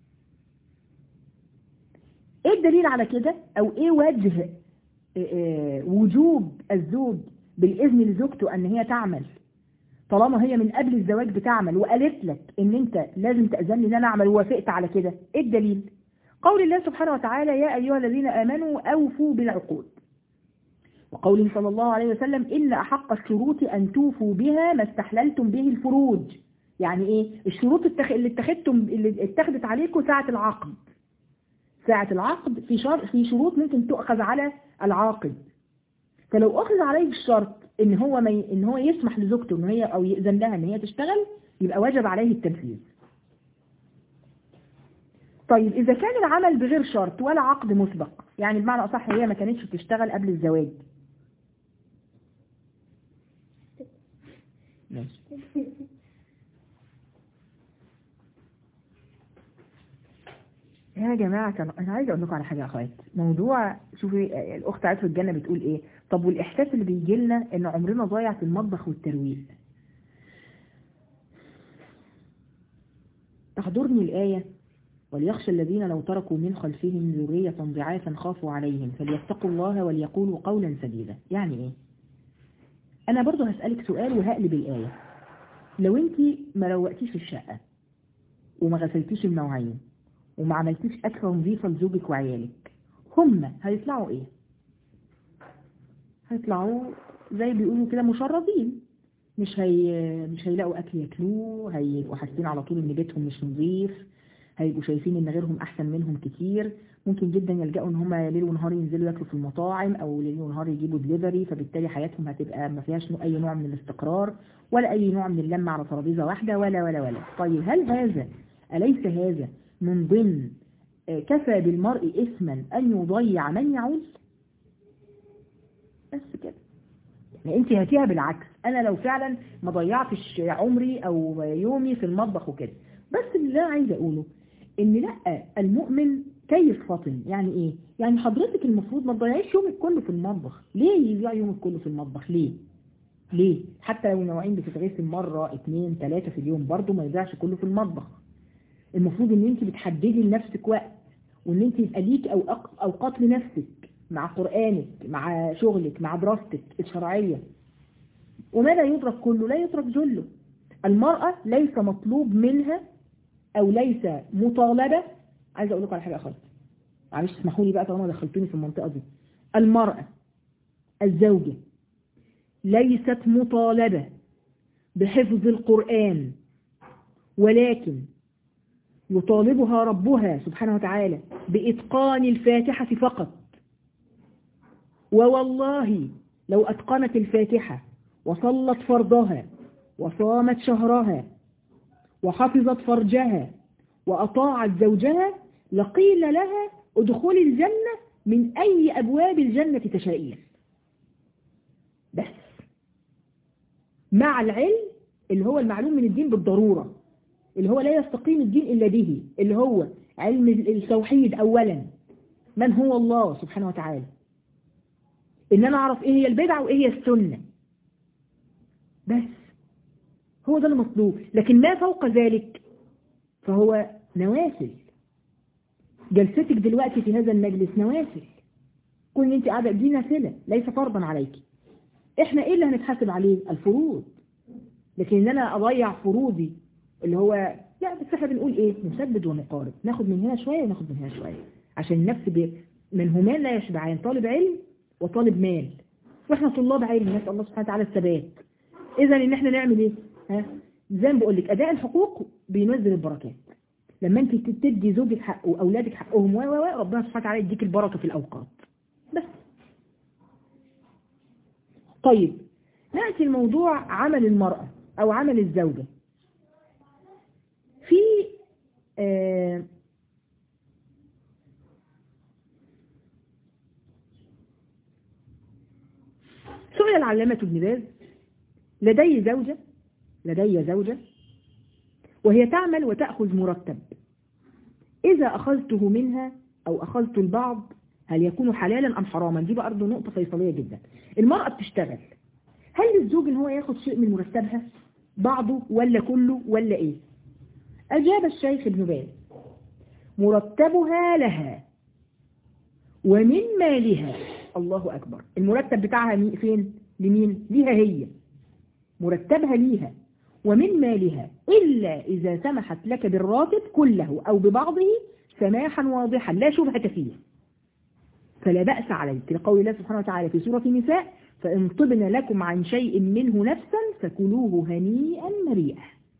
ايه الدليل على كده او ايه وجه إيه وجوب الزوج بالاذن لزوجته ان هي تعمل طالما هي من قبل الزواج بتعمل وقالت لك ان انت لازم تأذن لي ان انا اعمل ووافقت على كده ايه الدليل قول الله سبحانه وتعالى يا ايها الذين امنوا اوفوا بالعقود وقوله صلى الله عليه وسلم ان احق الشروط ان توفوا بها ما استحللتم به الفروج يعني ايه الشروط اللي اتخذتم اللي اتخذت عليكم ساعة العقد ساعة العقد في شرط في شروط ممكن تؤخذ على العاقد فلو أخذ عليه الشرط إن هو ما ي... إن هو يسمح لزوجته إن هي أو يأذن لها إن هي تشتغل يبقى واجب عليه التنفيذ. طيب إذا كان العمل بغير شرط ولا عقد مسبق يعني بمعنى أصح هي ما كانتش بتشتغل قبل الزواج ماشي يا جماعة كان أنا عايزة أقول لكم على حاجة يا أخوات موضوع شوفي الأخت عارفة الجنة بتقول إيه طب والإحساس اللي بيجي لنا إن عمرنا ضايع في المطبخ والترويق تحضرني الآية وليخشى الذين لو تركوا من خلفهم ذرية ضعافا خافوا عليهم فليتقوا الله وليقولوا قولا سديدا يعني إيه أنا برضو هسألك سؤال وهقلب الآية لو أنت ما روقتيش الشقة وما غسلتيش المواعين وما عملتيش أكلة نظيفة لزوجك وعيالك هم هيطلعوا إيه؟ هيطلعوا زي بيقولوا كده مشردين مش هي مش هيلاقوا أكل ياكلوه هيبقوا حاسين على طول إن بيتهم مش نظيف هيبقوا شايفين إن غيرهم أحسن منهم كتير ممكن جدا يلجأوا إن هم ليل ونهار ينزلوا ياكلوا في المطاعم أو ليل ونهار يجيبوا دليفري فبالتالي حياتهم هتبقى ما فيهاش أي نوع من الاستقرار ولا أي نوع من اللمة على ترابيزة واحدة ولا ولا ولا طيب هل هذا أليس هذا من ضمن كفى بالمرء إثما أن يضيع من يعول بس كده يعني انت هاتيها بالعكس انا لو فعلا ما ضيعتش عمري او يومي في المطبخ وكده بس اللي انا عايزه اقوله ان لا المؤمن كيف فطن يعني ايه يعني حضرتك المفروض ما تضيعيش يومك كله في المطبخ ليه يضيع يومك كله في المطبخ ليه ليه حتى لو المواعين بتتغسل مرة اتنين تلاتة في اليوم برضو ما يضيعش كله في المطبخ المفروض ان انت بتحددي لنفسك وقت وان انت يبقى ليك أو اوقات لنفسك مع قرآنك مع شغلك مع دراستك الشرعية وما لا يدرك كله لا يدرك جله المرأة ليس مطلوب منها او ليس مطالبة عايز اقول لكم على حاجة اخرى معلش اسمحوا لي بقى طالما دخلتوني في المنطقة دي المرأة الزوجة ليست مطالبة بحفظ القرآن ولكن يطالبها ربها سبحانه وتعالى بإتقان الفاتحة فقط ووالله لو أتقنت الفاتحة وصلت فرضها وصامت شهرها وحفظت فرجها وأطاعت زوجها لقيل لها ادخلي الجنة من أي أبواب الجنة تشائين بس مع العلم اللي هو المعلوم من الدين بالضرورة اللي هو لا يستقيم الدين إلا به اللي هو علم التوحيد أولا من هو الله سبحانه وتعالى إن أنا أعرف إيه هي البدعة وإيه هي السنة بس هو ده المطلوب لكن ما فوق ذلك فهو نوافل جلستك دلوقتي في هذا المجلس نوافل كل انت قاعدة دي نافلة ليس فرضا عليك احنا ايه اللي هنتحاسب عليه الفروض لكن ان انا اضيع فروضي اللي هو يعني بس احنا بنقول ايه نسدد ونقارب ناخد من هنا شوية وناخد من هنا شوية عشان النفس بي منهما لا يشبعان طالب علم وطالب مال واحنا طلاب علم نسال الله سبحانه وتعالى الثبات اذا ان احنا نعمل ايه ها زي ما بقول لك اداء الحقوق بينزل البركات لما انت تدي زوجك حقه واولادك حقهم و و ربنا سبحانه وتعالى يديك البركه في الاوقات بس طيب ناتي الموضوع عمل المراه او عمل الزوجه في آه سئل العلامة ابن باز لدي زوجة لدي زوجة وهي تعمل وتأخذ مرتب إذا أخذته منها أو أخذت البعض هل يكون حلالا أم حراما دي برضه نقطة فيصلية جدا المرأة بتشتغل هل للزوج ان هو ياخد شيء من مرتبها بعضه ولا كله ولا ايه أجاب الشيخ ابن باز مرتبها لها ومن مالها الله أكبر المرتب بتاعها فين لمين ليها هي مرتبها ليها ومن مالها إلا إذا سمحت لك بالراتب كله أو ببعضه سماحا واضحا لا شبهة فيه فلا بأس عليك لقول الله سبحانه وتعالى في سورة النساء فإن طبن لكم عن شيء منه نفسا فكلوه هنيئا مريئا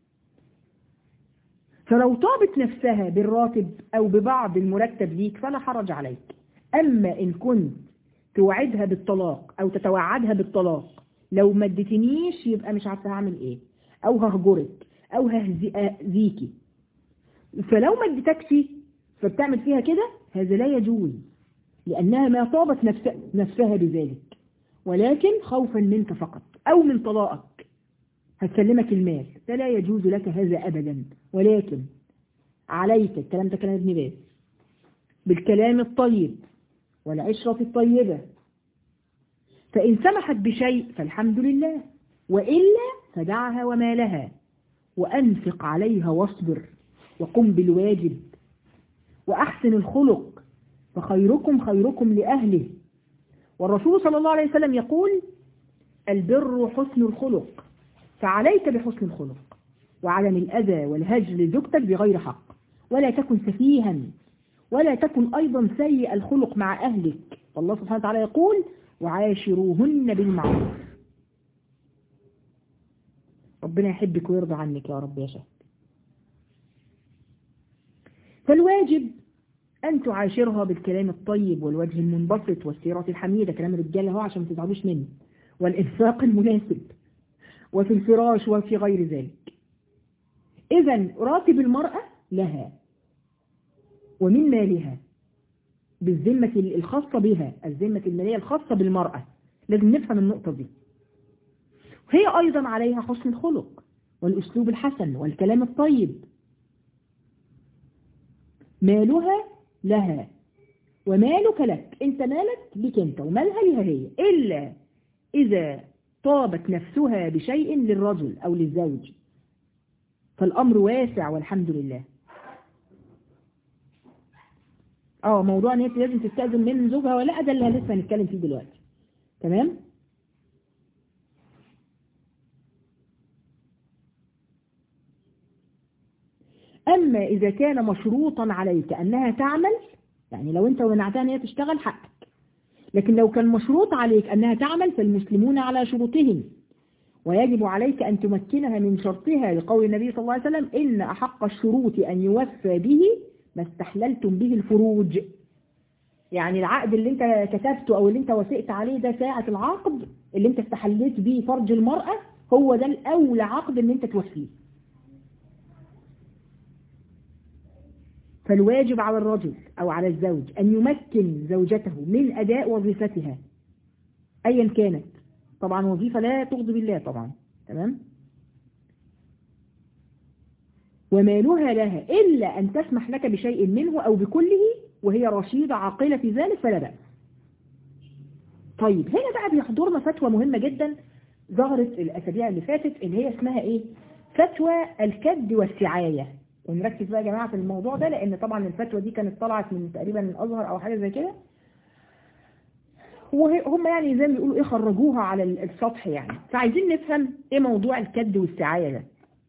فلو طابت نفسها بالراتب أو ببعض المرتب ليك فلا حرج عليك أما إن كنت توعدها بالطلاق أو تتوعدها بالطلاق لو ما اديتنيش يبقى مش عارفه هعمل إيه أو ههجرك أو ههزيكي فلو ما اديتكش فبتعمل فيها كده هذا لا يجوز لأنها ما طابت نفس نفسها بذلك ولكن خوفا منك فقط أو من طلاقك هتسلمك المال فلا يجوز لك هذا أبدا ولكن عليك الكلام ده كلام ابن باز بالكلام الطيب والعشرة الطيبة فإن سمحت بشيء فالحمد لله وإلا فدعها وما لها وأنفق عليها واصبر وقم بالواجب وأحسن الخلق فخيركم خيركم لأهله والرسول صلى الله عليه وسلم يقول البر حسن الخلق فعليك بحسن الخلق وعدم الأذى والهجر لزوجتك بغير حق ولا تكن سفيها ولا تكن أيضا سيء الخلق مع أهلك والله سبحانه وتعالى يقول وعاشروهن بالمعروف ربنا يحبك ويرضى عنك يا رب يا شهد فالواجب أن تعاشرها بالكلام الطيب والوجه المنبسط والسيرة الحميدة كلام الرجال هو عشان ما تزعلوش مني والإنفاق المناسب وفي الفراش وفي غير ذلك إذا راتب المرأة لها ومن مالها بالذمة الخاصة بها الذمة المالية الخاصة بالمرأة لازم نفهم النقطة دي هي أيضا عليها حسن الخلق والأسلوب الحسن والكلام الطيب مالها لها ومالك لك انت مالك لك انت ومالها لها هي إلا إذا طابت نفسها بشيء للرجل أو للزوج فالأمر واسع والحمد لله اه موضوع ان هي لازم تستأذن من زوجها ولا ده اللي لسه هنتكلم فيه دلوقتي تمام أما إذا كان مشروطا عليك أنها تعمل يعني لو أنت منعتها أن هي تشتغل حقك لكن لو كان مشروط عليك أنها تعمل فالمسلمون على شروطهم ويجب عليك أن تمكنها من شرطها لقول النبي صلى الله عليه وسلم إن أحق الشروط أن يوفى به ما استحللتم به الفروج يعني العقد اللي انت كتبته او اللي انت وافقت عليه ده ساعة العقد اللي انت استحليت به فرج المرأة هو ده الاول عقد ان انت توفيه فالواجب على الرجل او على الزوج ان يمكن زوجته من اداء وظيفتها ايا كانت طبعا وظيفة لا تغضب الله طبعا تمام ومالها لها إلا أن تسمح لك بشيء منه أو بكله وهي رشيدة عاقلة في ذلك فلا بأس طيب هنا بقى بيحضرنا فتوى مهمة جدا ظهرت الأسابيع اللي فاتت اللي هي اسمها إيه فتوى الكد والسعاية ونركز بقى يا جماعة في الموضوع ده لأن طبعا الفتوى دي كانت طلعت من تقريبا الأزهر أو حاجة زي كده وهم يعني زي ما بيقولوا إيه خرجوها على السطح يعني فعايزين نفهم إيه موضوع الكد والسعاية ده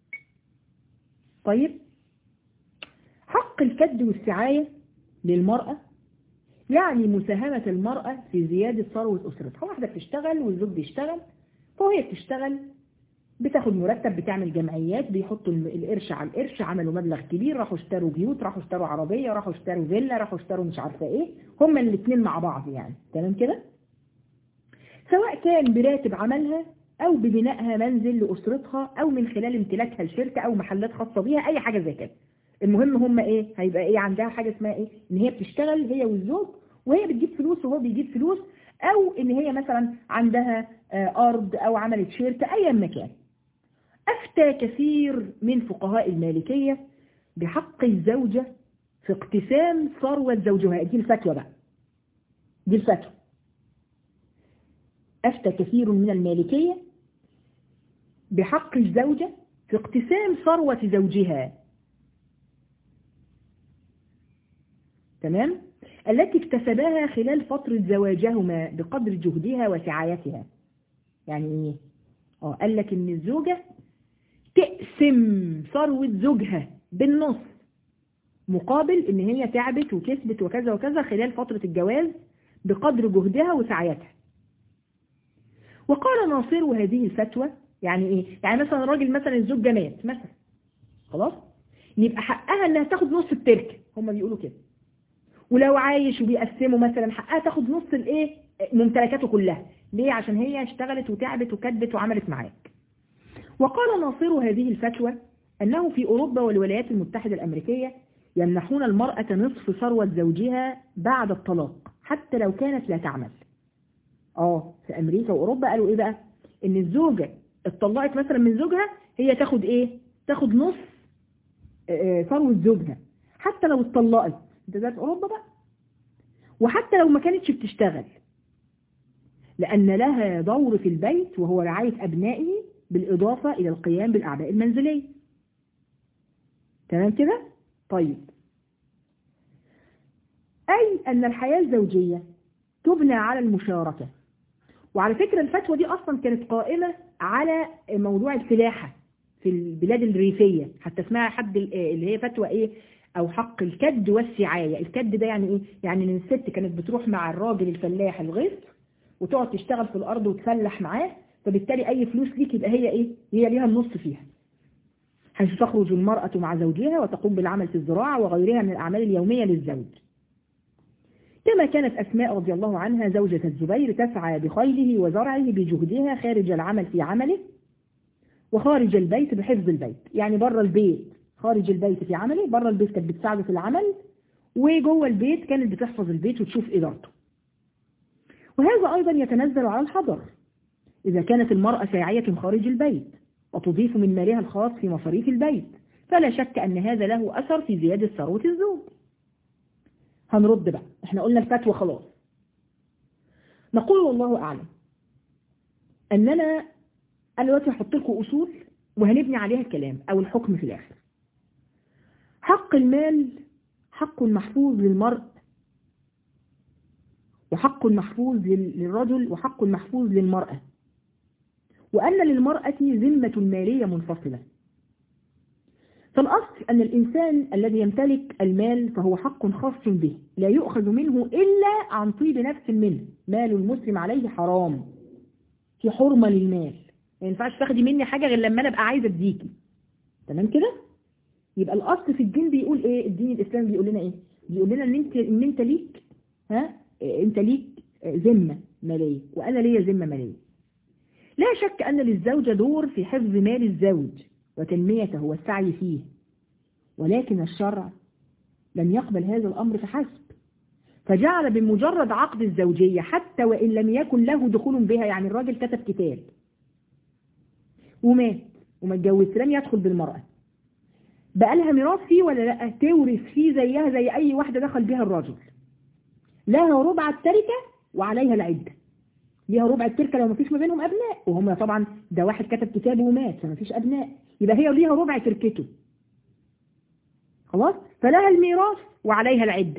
طيب حق الكد والسعاية للمرأة يعني مساهمة المرأة في زيادة ثروة أسرتها واحدة بتشتغل والزوج بيشتغل فهي بتشتغل بتاخد مرتب بتعمل جمعيات بيحطوا القرش على القرش عملوا مبلغ كبير راحوا اشتروا بيوت راحوا اشتروا عربية راحوا اشتروا فيلا راحوا اشتروا مش عارفة ايه هما الاثنين مع بعض يعني تمام كده سواء كان براتب عملها او ببنائها منزل لأسرتها او من خلال امتلاكها لشركة او محلات خاصة بيها اي حاجة زي كده المهم هم ايه هيبقى ايه عندها حاجة اسمها ايه ان هي بتشتغل هي والزوج وهي بتجيب فلوس وهو بيجيب فلوس او ان هي مثلا عندها ارض او عملت شركة ايا مكان افتى كثير من فقهاء المالكية بحق الزوجة في اقتسام ثروة زوجها دي الفتوى بقى دي الفتوى أفتى كثير من المالكية بحق الزوجة في اقتسام ثروة زوجها تمام التي اكتسباها خلال فترة زواجهما بقدر جهدها وسعايتها يعني ايه اه قال لك ان الزوجة تقسم ثروة زوجها بالنص مقابل ان هي تعبت وكسبت وكذا وكذا خلال فترة الجواز بقدر جهدها وسعيتها وقال ناصر هذه الفتوى يعني ايه يعني مثلا راجل مثلا الزوج مات مثلا خلاص يبقى حقها انها تاخد نص التركه هم بيقولوا كده ولو عايش وبيقسموا مثلا حقها تاخد نص الايه ممتلكاته كلها ليه عشان هي اشتغلت وتعبت وكدت وعملت معاك وقال ناصر هذه الفتوى انه في اوروبا والولايات المتحدة الامريكية يمنحون المرأة نصف ثروة زوجها بعد الطلاق حتى لو كانت لا تعمل اه في امريكا واوروبا قالوا ايه بقى ان الزوجة اتطلقت مثلا من زوجها هي تاخد ايه تاخد نص ثروة زوجها حتى لو اتطلقت انت ده في اوروبا بقى وحتى لو ما كانتش بتشتغل لأن لها دور في البيت وهو رعاية أبنائه بالإضافة إلى القيام بالأعباء المنزلية تمام كده؟ طيب أي أن الحياة الزوجية تبنى على المشاركة وعلى فكرة الفتوى دي أصلا كانت قائمة على موضوع الفلاحة في البلاد الريفية حتى اسمها حد اللي هي فتوى إيه أو حق الكد والسعاية الكد ده يعني إيه؟ يعني إن الست كانت بتروح مع الراجل الفلاح الغيث وتقعد تشتغل في الأرض وتفلح معاه فبالتالي أي فلوس ليك يبقى هي إيه هي ليها النص فيها حيث تخرج المرأة مع زوجها وتقوم بالعمل في الزراعة وغيرها من الأعمال اليومية للزوج كما كانت أسماء رضي الله عنها زوجة الزبير تسعى بخيله وزرعه بجهدها خارج العمل في عمله وخارج البيت بحفظ البيت يعني بره البيت خارج البيت في عمله بره البيت كانت بتساعده في العمل وجوه البيت كانت بتحفظ البيت وتشوف إدارته وهذا أيضا يتنزل على الحضر إذا كانت المرأة ساعية خارج البيت وتضيف من مالها الخاص في مصاريف البيت فلا شك أن هذا له أثر في زيادة ثروة الزوج هنرد بقى احنا قلنا الفتوى خلاص نقول والله أعلم أننا أنا دلوقتي هحط لكم أصول وهنبني عليها الكلام أو الحكم في الآخر حق المال حق محفوظ للمرء وحق محفوظ للرجل وحق محفوظ للمرأة وأن للمرأة ذمة مالية منفصلة فالأصل أن الإنسان الذي يمتلك المال فهو حق خاص به لا يؤخذ منه إلا عن طيب نفس منه مال المسلم عليه حرام في حرمة للمال ما ينفعش تاخدي مني حاجة غير لما أنا أبقى عايزة أديكي تمام كده يبقى الأصل في الدين بيقول إيه الدين الإسلامي بيقول لنا إيه بيقول لنا إن أنت إن أنت ليك ها أنت ليك ذمة مالية وأنا ليا ذمة مالية لا شك أن للزوجة دور في حفظ مال الزوج وتنميته والسعي فيه ولكن الشرع لم يقبل هذا الأمر فحسب فجعل بمجرد عقد الزوجية حتى وإن لم يكن له دخول بها يعني الراجل كتب كتاب ومات وما اتجوزش لم يدخل بالمرأة بقى لها ميراث فيه ولا لا تورث فيه زيها زي أي واحدة دخل بها الرجل لها ربع التركة وعليها العدة ليها ربع التركة لو ما فيش ما بينهم أبناء وهم طبعا ده واحد كتب كتابه ومات فما فيش أبناء يبقى هي ليها ربع تركته خلاص فلها الميراث وعليها العدة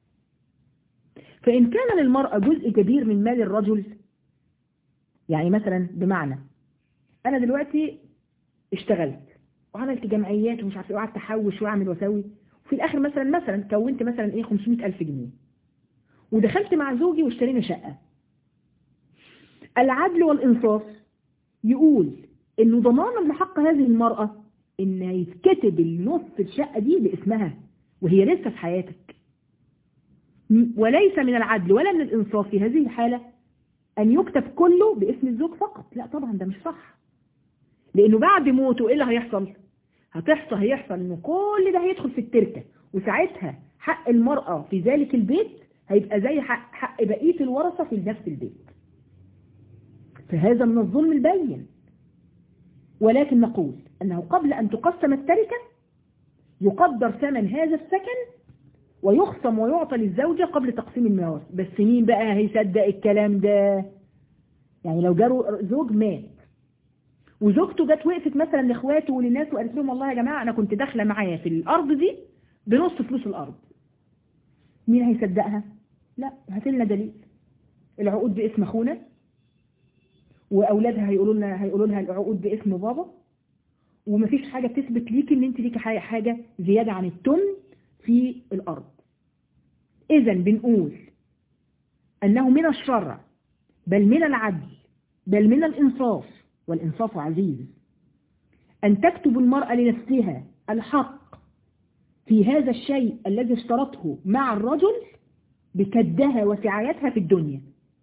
فإن كان للمرأة جزء كبير من مال الرجل يعني مثلا بمعنى أنا دلوقتي اشتغلت وعملت جمعيات ومش عارف ايه وقعدت احوش واعمل واسوي وفي الاخر مثلا مثلا كونت مثلا ايه 500000 جنيه ودخلت مع زوجي واشترينا شقة العدل والإنصاف يقول انه ضمانا لحق هذه المرأة ان يتكتب النص الشقة دي باسمها وهي لسه في حياتك وليس من العدل ولا من الإنصاف في هذه الحالة أن يكتب كله باسم الزوج فقط لا طبعا ده مش صح لأنه بعد موته إيه اللي هيحصل هتحصل هيحصل إنه كل ده هيدخل في التركة وساعتها حق المرأة في ذلك البيت هيبقى زي حق, حق بقية الورثة في نفس البيت فهذا من الظلم البين ولكن نقول أنه قبل أن تقسم التركة يقدر ثمن هذا السكن ويخصم ويعطى للزوجة قبل تقسيم الميراث بس مين بقى هيصدق الكلام ده يعني لو جاله زوج مات وزوجته جت وقفت مثلا لاخواته وللناس وقالت لهم والله يا جماعة أنا كنت داخلة معايا في الأرض دي بنص فلوس الأرض مين هيصدقها لا هات لنا دليل العقود باسم اخونا واولادها هيقولوا لنا هيقولوا لها العقود باسم بابا ومفيش حاجة تثبت ليكي ان انت ليكي حاجة زيادة عن التن في الارض اذا بنقول انه من الشرع بل من العدل بل من الانصاف والانصاف عزيز ان تكتب المرأة لنفسها الحق في هذا الشيء الذي اشترطه مع الرجل بكدها وسعايتها في الدنيا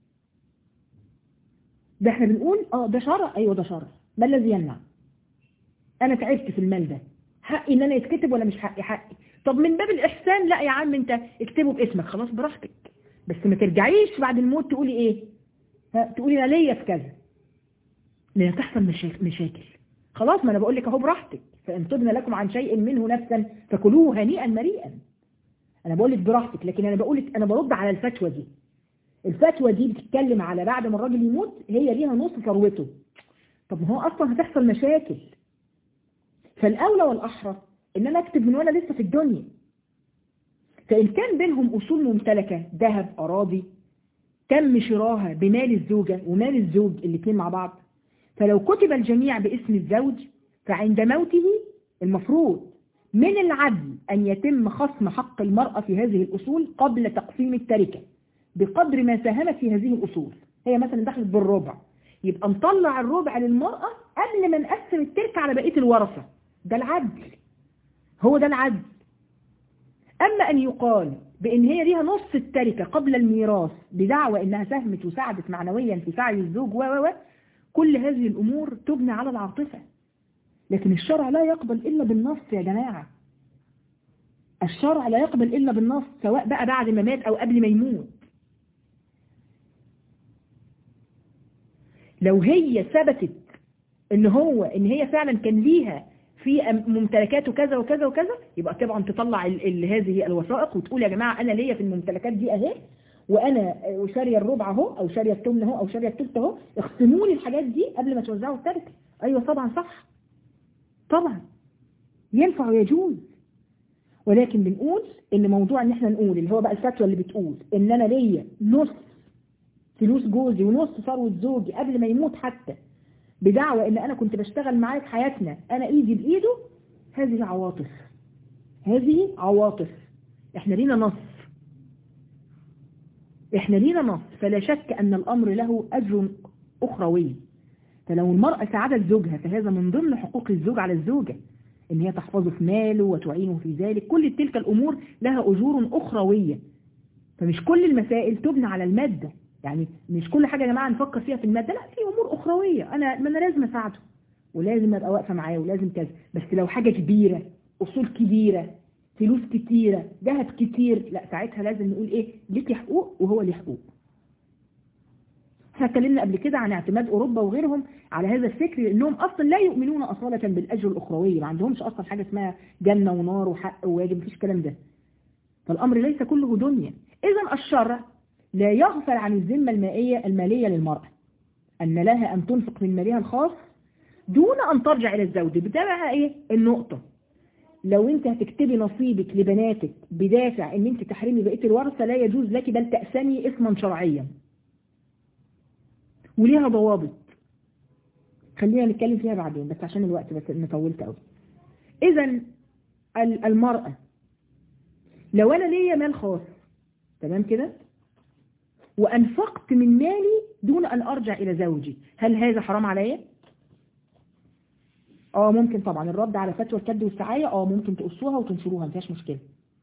ده احنا بنقول اه ده شرع ايوه ده شرع ما الذي يمنع انا تعبت في المال ده حقي ان انا يتكتب ولا مش حقي حقي طب من باب الاحسان لا يا عم انت اكتبه باسمك خلاص براحتك بس ما ترجعيش بعد الموت تقولي ايه ها تقولي انا ليا في كذا لان تحصل مشاكل مشاكل خلاص ما انا بقول لك اهو براحتك فان طبنا لكم عن شيء منه نفسا فكلوه هنيئا مريئا انا بقول لك براحتك لكن انا بقول لك انا برد على الفتوى دي الفتوى دي بتتكلم على بعد ما الراجل يموت هي ليها نص ثروته طب ما هو اصلا هتحصل مشاكل فالاولى والاحرى ان انا اكتب من وانا لسه في الدنيا فان كان بينهم اصول ممتلكه ذهب اراضي تم شراها بمال الزوجه ومال الزوج الاثنين مع بعض فلو كتب الجميع باسم الزوج فعند موته المفروض من العدل أن يتم خصم حق المرأة في هذه الأصول قبل تقسيم التركة بقدر ما ساهمت في هذه الأصول هي مثلا دخلت بالربع يبقى نطلع الربع للمرأة قبل ما نقسم التركة على بقية الورثة ده العدل هو ده العدل أما أن يقال بأن هي ليها نص التركة قبل الميراث بدعوى أنها ساهمت وساعدت معنويا في سعي الزوج و و كل هذه الأمور تبنى على العاطفة لكن الشرع لا يقبل إلا بالنص يا جماعة الشرع لا يقبل إلا بالنص سواء بقى بعد ما مات أو قبل ما يموت لو هي ثبتت ان هو ان هي فعلا كان ليها في ممتلكاته كذا وكذا وكذا يبقى طبعا تطلع ال ال هذه الوثائق وتقول يا جماعة انا ليا في الممتلكات دي اهي وانا شاريه الربع اهو او شاريه الثمن اهو او شاريه الثلث اهو اختموا لي الحاجات دي قبل ما توزعوا التركه ايوه طبعا صح طبعا ينفع ويجوز ولكن بنقول ان موضوع ان احنا نقول اللي هو بقى الفتوى اللي بتقول ان انا ليا نص فلوس جوزي ونص ثروه زوجي قبل ما يموت حتى بدعوى ان انا كنت بشتغل معاه في حياتنا انا ايدي بايده هذه عواطف هذه عواطف احنا لينا نص احنا لينا نص فلا شك ان الامر له اجر اخروي فلو المرأة ساعدت زوجها فهذا من ضمن حقوق الزوج على الزوجة ان هي تحفظه في ماله وتعينه في ذلك كل تلك الامور لها اجور اخروية فمش كل المسائل تبنى على المادة يعني مش كل حاجة يا جماعة نفكر فيها في المادة لا في امور اخروية انا ما انا لازم اساعده ولازم ابقى واقفة معاه ولازم كذا بس لو حاجة كبيرة اصول كبيرة فلوس كتيرة ذهب كتير لا ساعتها لازم نقول ايه ليكي حقوق وهو ليه حقوق احنا اتكلمنا قبل كده عن اعتماد اوروبا وغيرهم على هذا الفكر لانهم اصلا لا يؤمنون اصالة بالاجر الاخروي ما عندهمش اصلا حاجة اسمها جنة ونار وحق وواجب مفيش الكلام ده فالامر ليس كله دنيا اذا الشرع لا يغفل عن الذمة المائية المالية للمرأة ان لها ان تنفق من مالها الخاص دون ان ترجع الى الزوج بتابعها ايه النقطة لو انت هتكتبي نصيبك لبناتك بدافع ان انت تحرمي بقية الورثة لا يجوز لك بل تأسمي اسما شرعيا وليها ضوابط خلينا نتكلم فيها بعدين بس عشان الوقت بس انا طولت قوي اذا المرأة لو انا ليا مال خاص تمام كده وانفقت من مالي دون ان ارجع الى زوجي هل هذا حرام عليا اه ممكن طبعا الرد على فتوى الكد والسعاية اه ممكن تقصوها وتنشروها مفيهاش مشكلة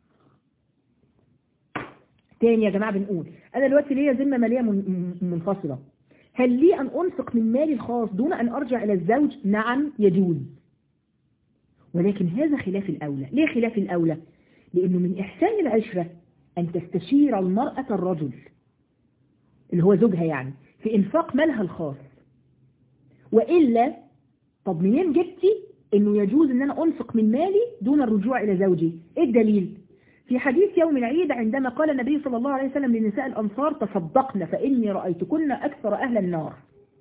تاني يا جماعة بنقول انا دلوقتي ليا ذمة مالية منفصلة هل لي أن أنفق من مالي الخاص دون أن أرجع إلى الزوج نعم يجوز ولكن هذا خلاف الأولى ليه خلاف الأولى لأنه من إحسان العشرة أن تستشير المرأة الرجل اللي هو زوجها يعني في إنفاق مالها الخاص وإلا طب منين جبتي أنه يجوز أن أنا أنفق من مالي دون الرجوع إلى زوجي إيه الدليل في حديث يوم العيد عندما قال النبي صلى الله عليه وسلم لنساء الأنصار تصدقن فإني رأيتكن أكثر أهل النار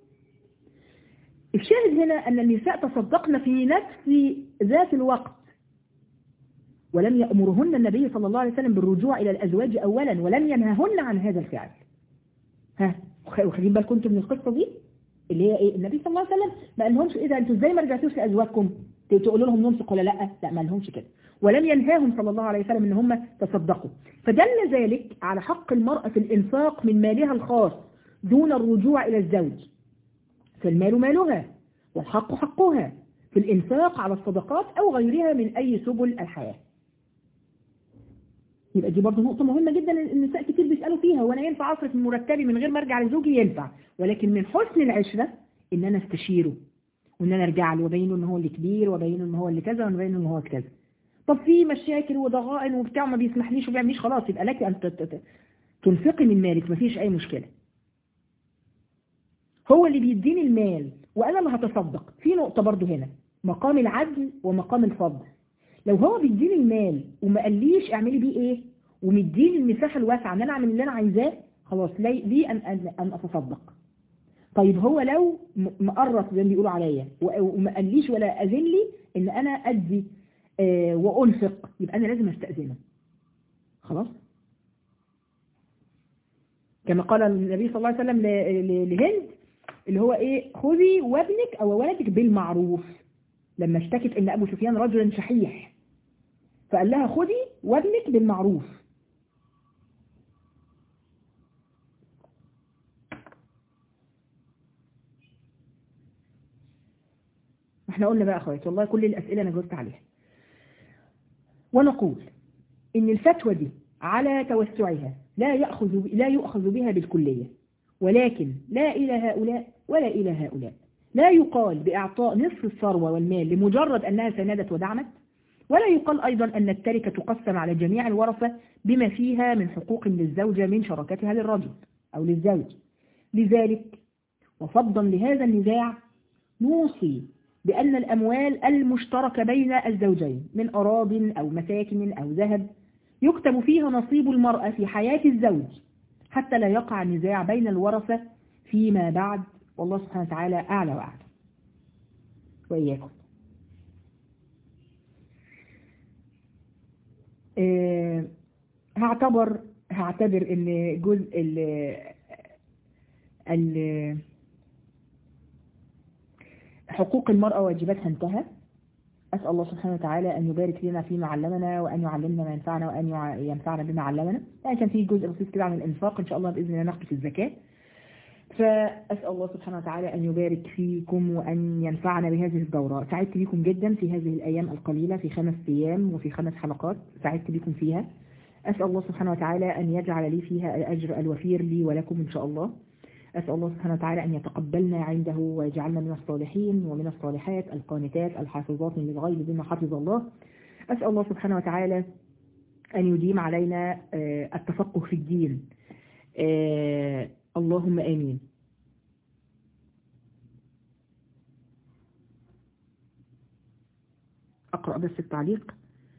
الشاهد هنا أن النساء تصدقن في نفس ذات الوقت ولم يأمرهن النبي صلى الله عليه وسلم بالرجوع إلى الأزواج أولا ولم ينههن عن هذا الفعل ها وخلين بالكم انتم من القصة دي اللي هي ايه النبي صلى الله عليه وسلم ما قالهمش اذا انتوا ازاي ما رجعتوش لازواجكم تقولوا لهم ننفق ولا لا لا ما قالهمش كده ولم ينهاهم صلى الله عليه وسلم ان هم تصدقوا فدل ذلك على حق المرأة في الانفاق من مالها الخاص دون الرجوع الى الزوج فالمال مالها والحق حقها في الانفاق على الصدقات او غيرها من اي سبل الحياة يبقى دي برضه نقطة مهمة جدا النساء كتير بيسألوا فيها وانا ينفع اصرف من مرتبي من غير ما ارجع لزوجي ينفع ولكن من حسن العشرة ان انا استشيره وان انا ارجع له وابين له ان هو اللي كبير وابين له ان هو اللي كذا وابين له ان هو كذا طب في مشاكل وضغائن وبتاع ما بيسمحليش وما بيعمليش خلاص يبقى لك ان تنفقي من مالك مفيش أي مشكلة هو اللي بيديني المال وأنا اللي هتصدق في نقطة برضو هنا مقام العدل ومقام الفضل لو هو بيديني المال وما قاليش اعملي بيه ايه ومديني المساحة الواسعة ان انا اعمل اللي انا عايزاه خلاص لي, لي أن, أن, أن أتصدق طيب هو لو مقرط زي ما بيقولوا عليا وما قاليش ولا أذن لي ان انا ادي آه وانفق يبقى انا لازم استأذنه خلاص كما قال النبي صلى الله عليه وسلم لهند اللي هو ايه خذي وابنك او ولدك بالمعروف لما اشتكت ان ابو سفيان رجل شحيح فقال لها خذي وابنك بالمعروف احنا قلنا بقى اخواتي والله كل الاسئله انا جاوبت عليها ونقول ان الفتوى دي على توسعها لا يأخذ لا يؤخذ بها بالكلية ولكن لا إلى هؤلاء ولا إلى هؤلاء لا يقال بإعطاء نصف الثروة والمال لمجرد أنها سندت ودعمت ولا يقال أيضا أن التركة تقسم على جميع الورثة بما فيها من حقوق للزوجة من شراكتها للرجل أو للزوج لذلك وفضا لهذا النزاع نوصي بأن الأموال المشتركة بين الزوجين من أراض أو مساكن أو ذهب يكتب فيها نصيب المرأة في حياة الزوج حتى لا يقع نزاع بين الورثة فيما بعد والله سبحانه وتعالى أعلى وأعلى وإياكم أه هعتبر هعتبر ان جزء ال ال حقوق المرأة واجباتها انتهى أسأل الله سبحانه وتعالى أن يبارك لنا فيما علمنا وأن يعلمنا ما ينفعنا وأن ينفعنا بما علمنا يعني كان في جزء بسيط كده عن الإنفاق إن شاء الله بإذن الله ناخده في الزكاة فأسأل الله سبحانه وتعالى أن يبارك فيكم وأن ينفعنا بهذه الدورة سعدت بكم جدا في هذه الأيام القليلة في خمس أيام وفي خمس حلقات سعدت بكم فيها أسأل الله سبحانه وتعالى أن يجعل لي فيها الأجر الوفير لي ولكم إن شاء الله أسأل الله سبحانه وتعالى أن يتقبلنا عنده ويجعلنا من الصالحين ومن الصالحات القانتات الحافظات للغيب بما حفظ الله أسأل الله سبحانه وتعالى أن يديم علينا التفقه في الدين اللهم آمين أقرأ بس التعليق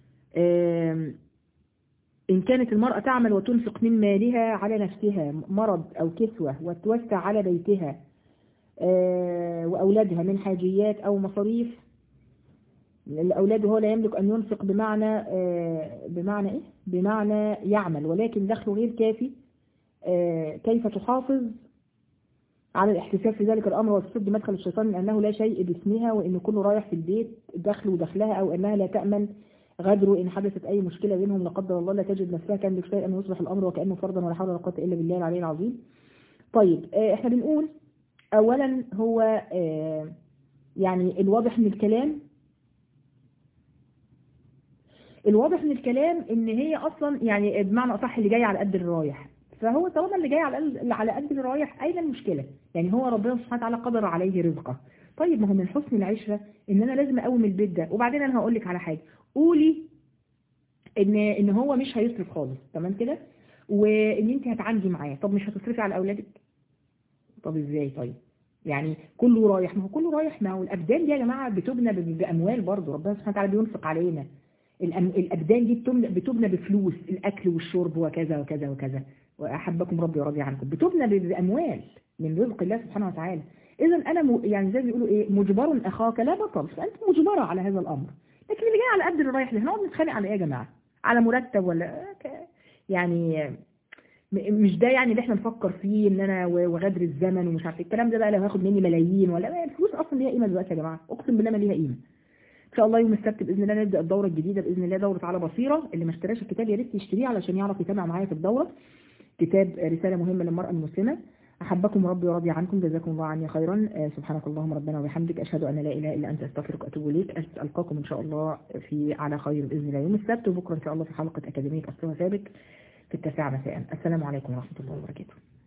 إن كانت المرأة تعمل وتنفق من مالها على نفسها مرض أو كسوة وتوسع على بيتها وأولادها من حاجيات أو مصاريف الأولاد هو لا يملك أن ينفق بمعنى بمعنى إيه؟ بمعنى يعمل ولكن دخله غير كافي كيف تحافظ على الاحتساب في ذلك الأمر وتصد مدخل الشيطان من أنه لا شيء باسمها وإن كله رايح في البيت دخل ودخلها أو أنها لا تأمن غدروا إن حدثت أي مشكلة بينهم لا قدر الله لا تجد نفسها كان بكفاية أن يصبح الأمر وكأنه فرضا ولا حول ولا قوة إلا بالله العلي العظيم طيب إحنا بنقول أولا هو يعني الواضح من الكلام الواضح من الكلام ان هي اصلا يعني بمعنى اصح اللي جاي على قد الرايح فهو طالما اللي جاي على على قد الرايح اين المشكله يعني هو ربنا سبحانه وتعالى قدر عليه رزقه طيب ما هو من حسن العشره ان انا لازم اقوم البيت ده وبعدين انا هقول لك على حاجه قولي ان ان هو مش هيصرف خالص تمام كده وان انت هتعالجي معاه طب مش هتصرفي على اولادك طب ازاي طيب يعني كله رايح ما هو كله رايح ما هو الابدان دي يا جماعه بتبنى باموال برضه ربنا سبحانه وتعالى بينفق علينا الابدان دي بتبنى بفلوس الاكل والشرب وكذا وكذا وكذا واحبكم ربي ورضي عنكم بتبنى باموال من رزق الله سبحانه وتعالى اذا انا م... يعني زي ما بيقولوا ايه مجبر اخاك لا بطل فانت مجبره على هذا الامر لكن اللي جاي على قد اللي رايح ده هنقعد نتخانق على ايه يا جماعه على مرتب ولا يعني مش ده يعني اللي احنا نفكر فيه ان انا وغدر الزمن ومش عارف الكلام ده بقى لو هاخد مني ملايين ولا الفلوس اصلا ليها قيمه دلوقتي يا جماعه اقسم بالله ما ليها قيمه ان شاء الله يوم السبت باذن الله نبدا الدوره الجديده باذن الله دوره على بصيره اللي ما اشتراش الكتاب يا ريت يشتريه علشان يعرف يتابع معايا في الدوره كتاب رساله مهمه للمراه المسلمه احبكم ربي ورضي عنكم جزاكم الله عني خيرا سبحانك اللهم ربنا وبحمدك اشهد ان لا اله الا انت استغفرك واتوب اليك القاكم ان شاء الله في على خير باذن الله يوم السبت وبكره ان شاء الله في حلقه اكاديميه اصلها ثابت في التاسعه مساء السلام عليكم ورحمه الله وبركاته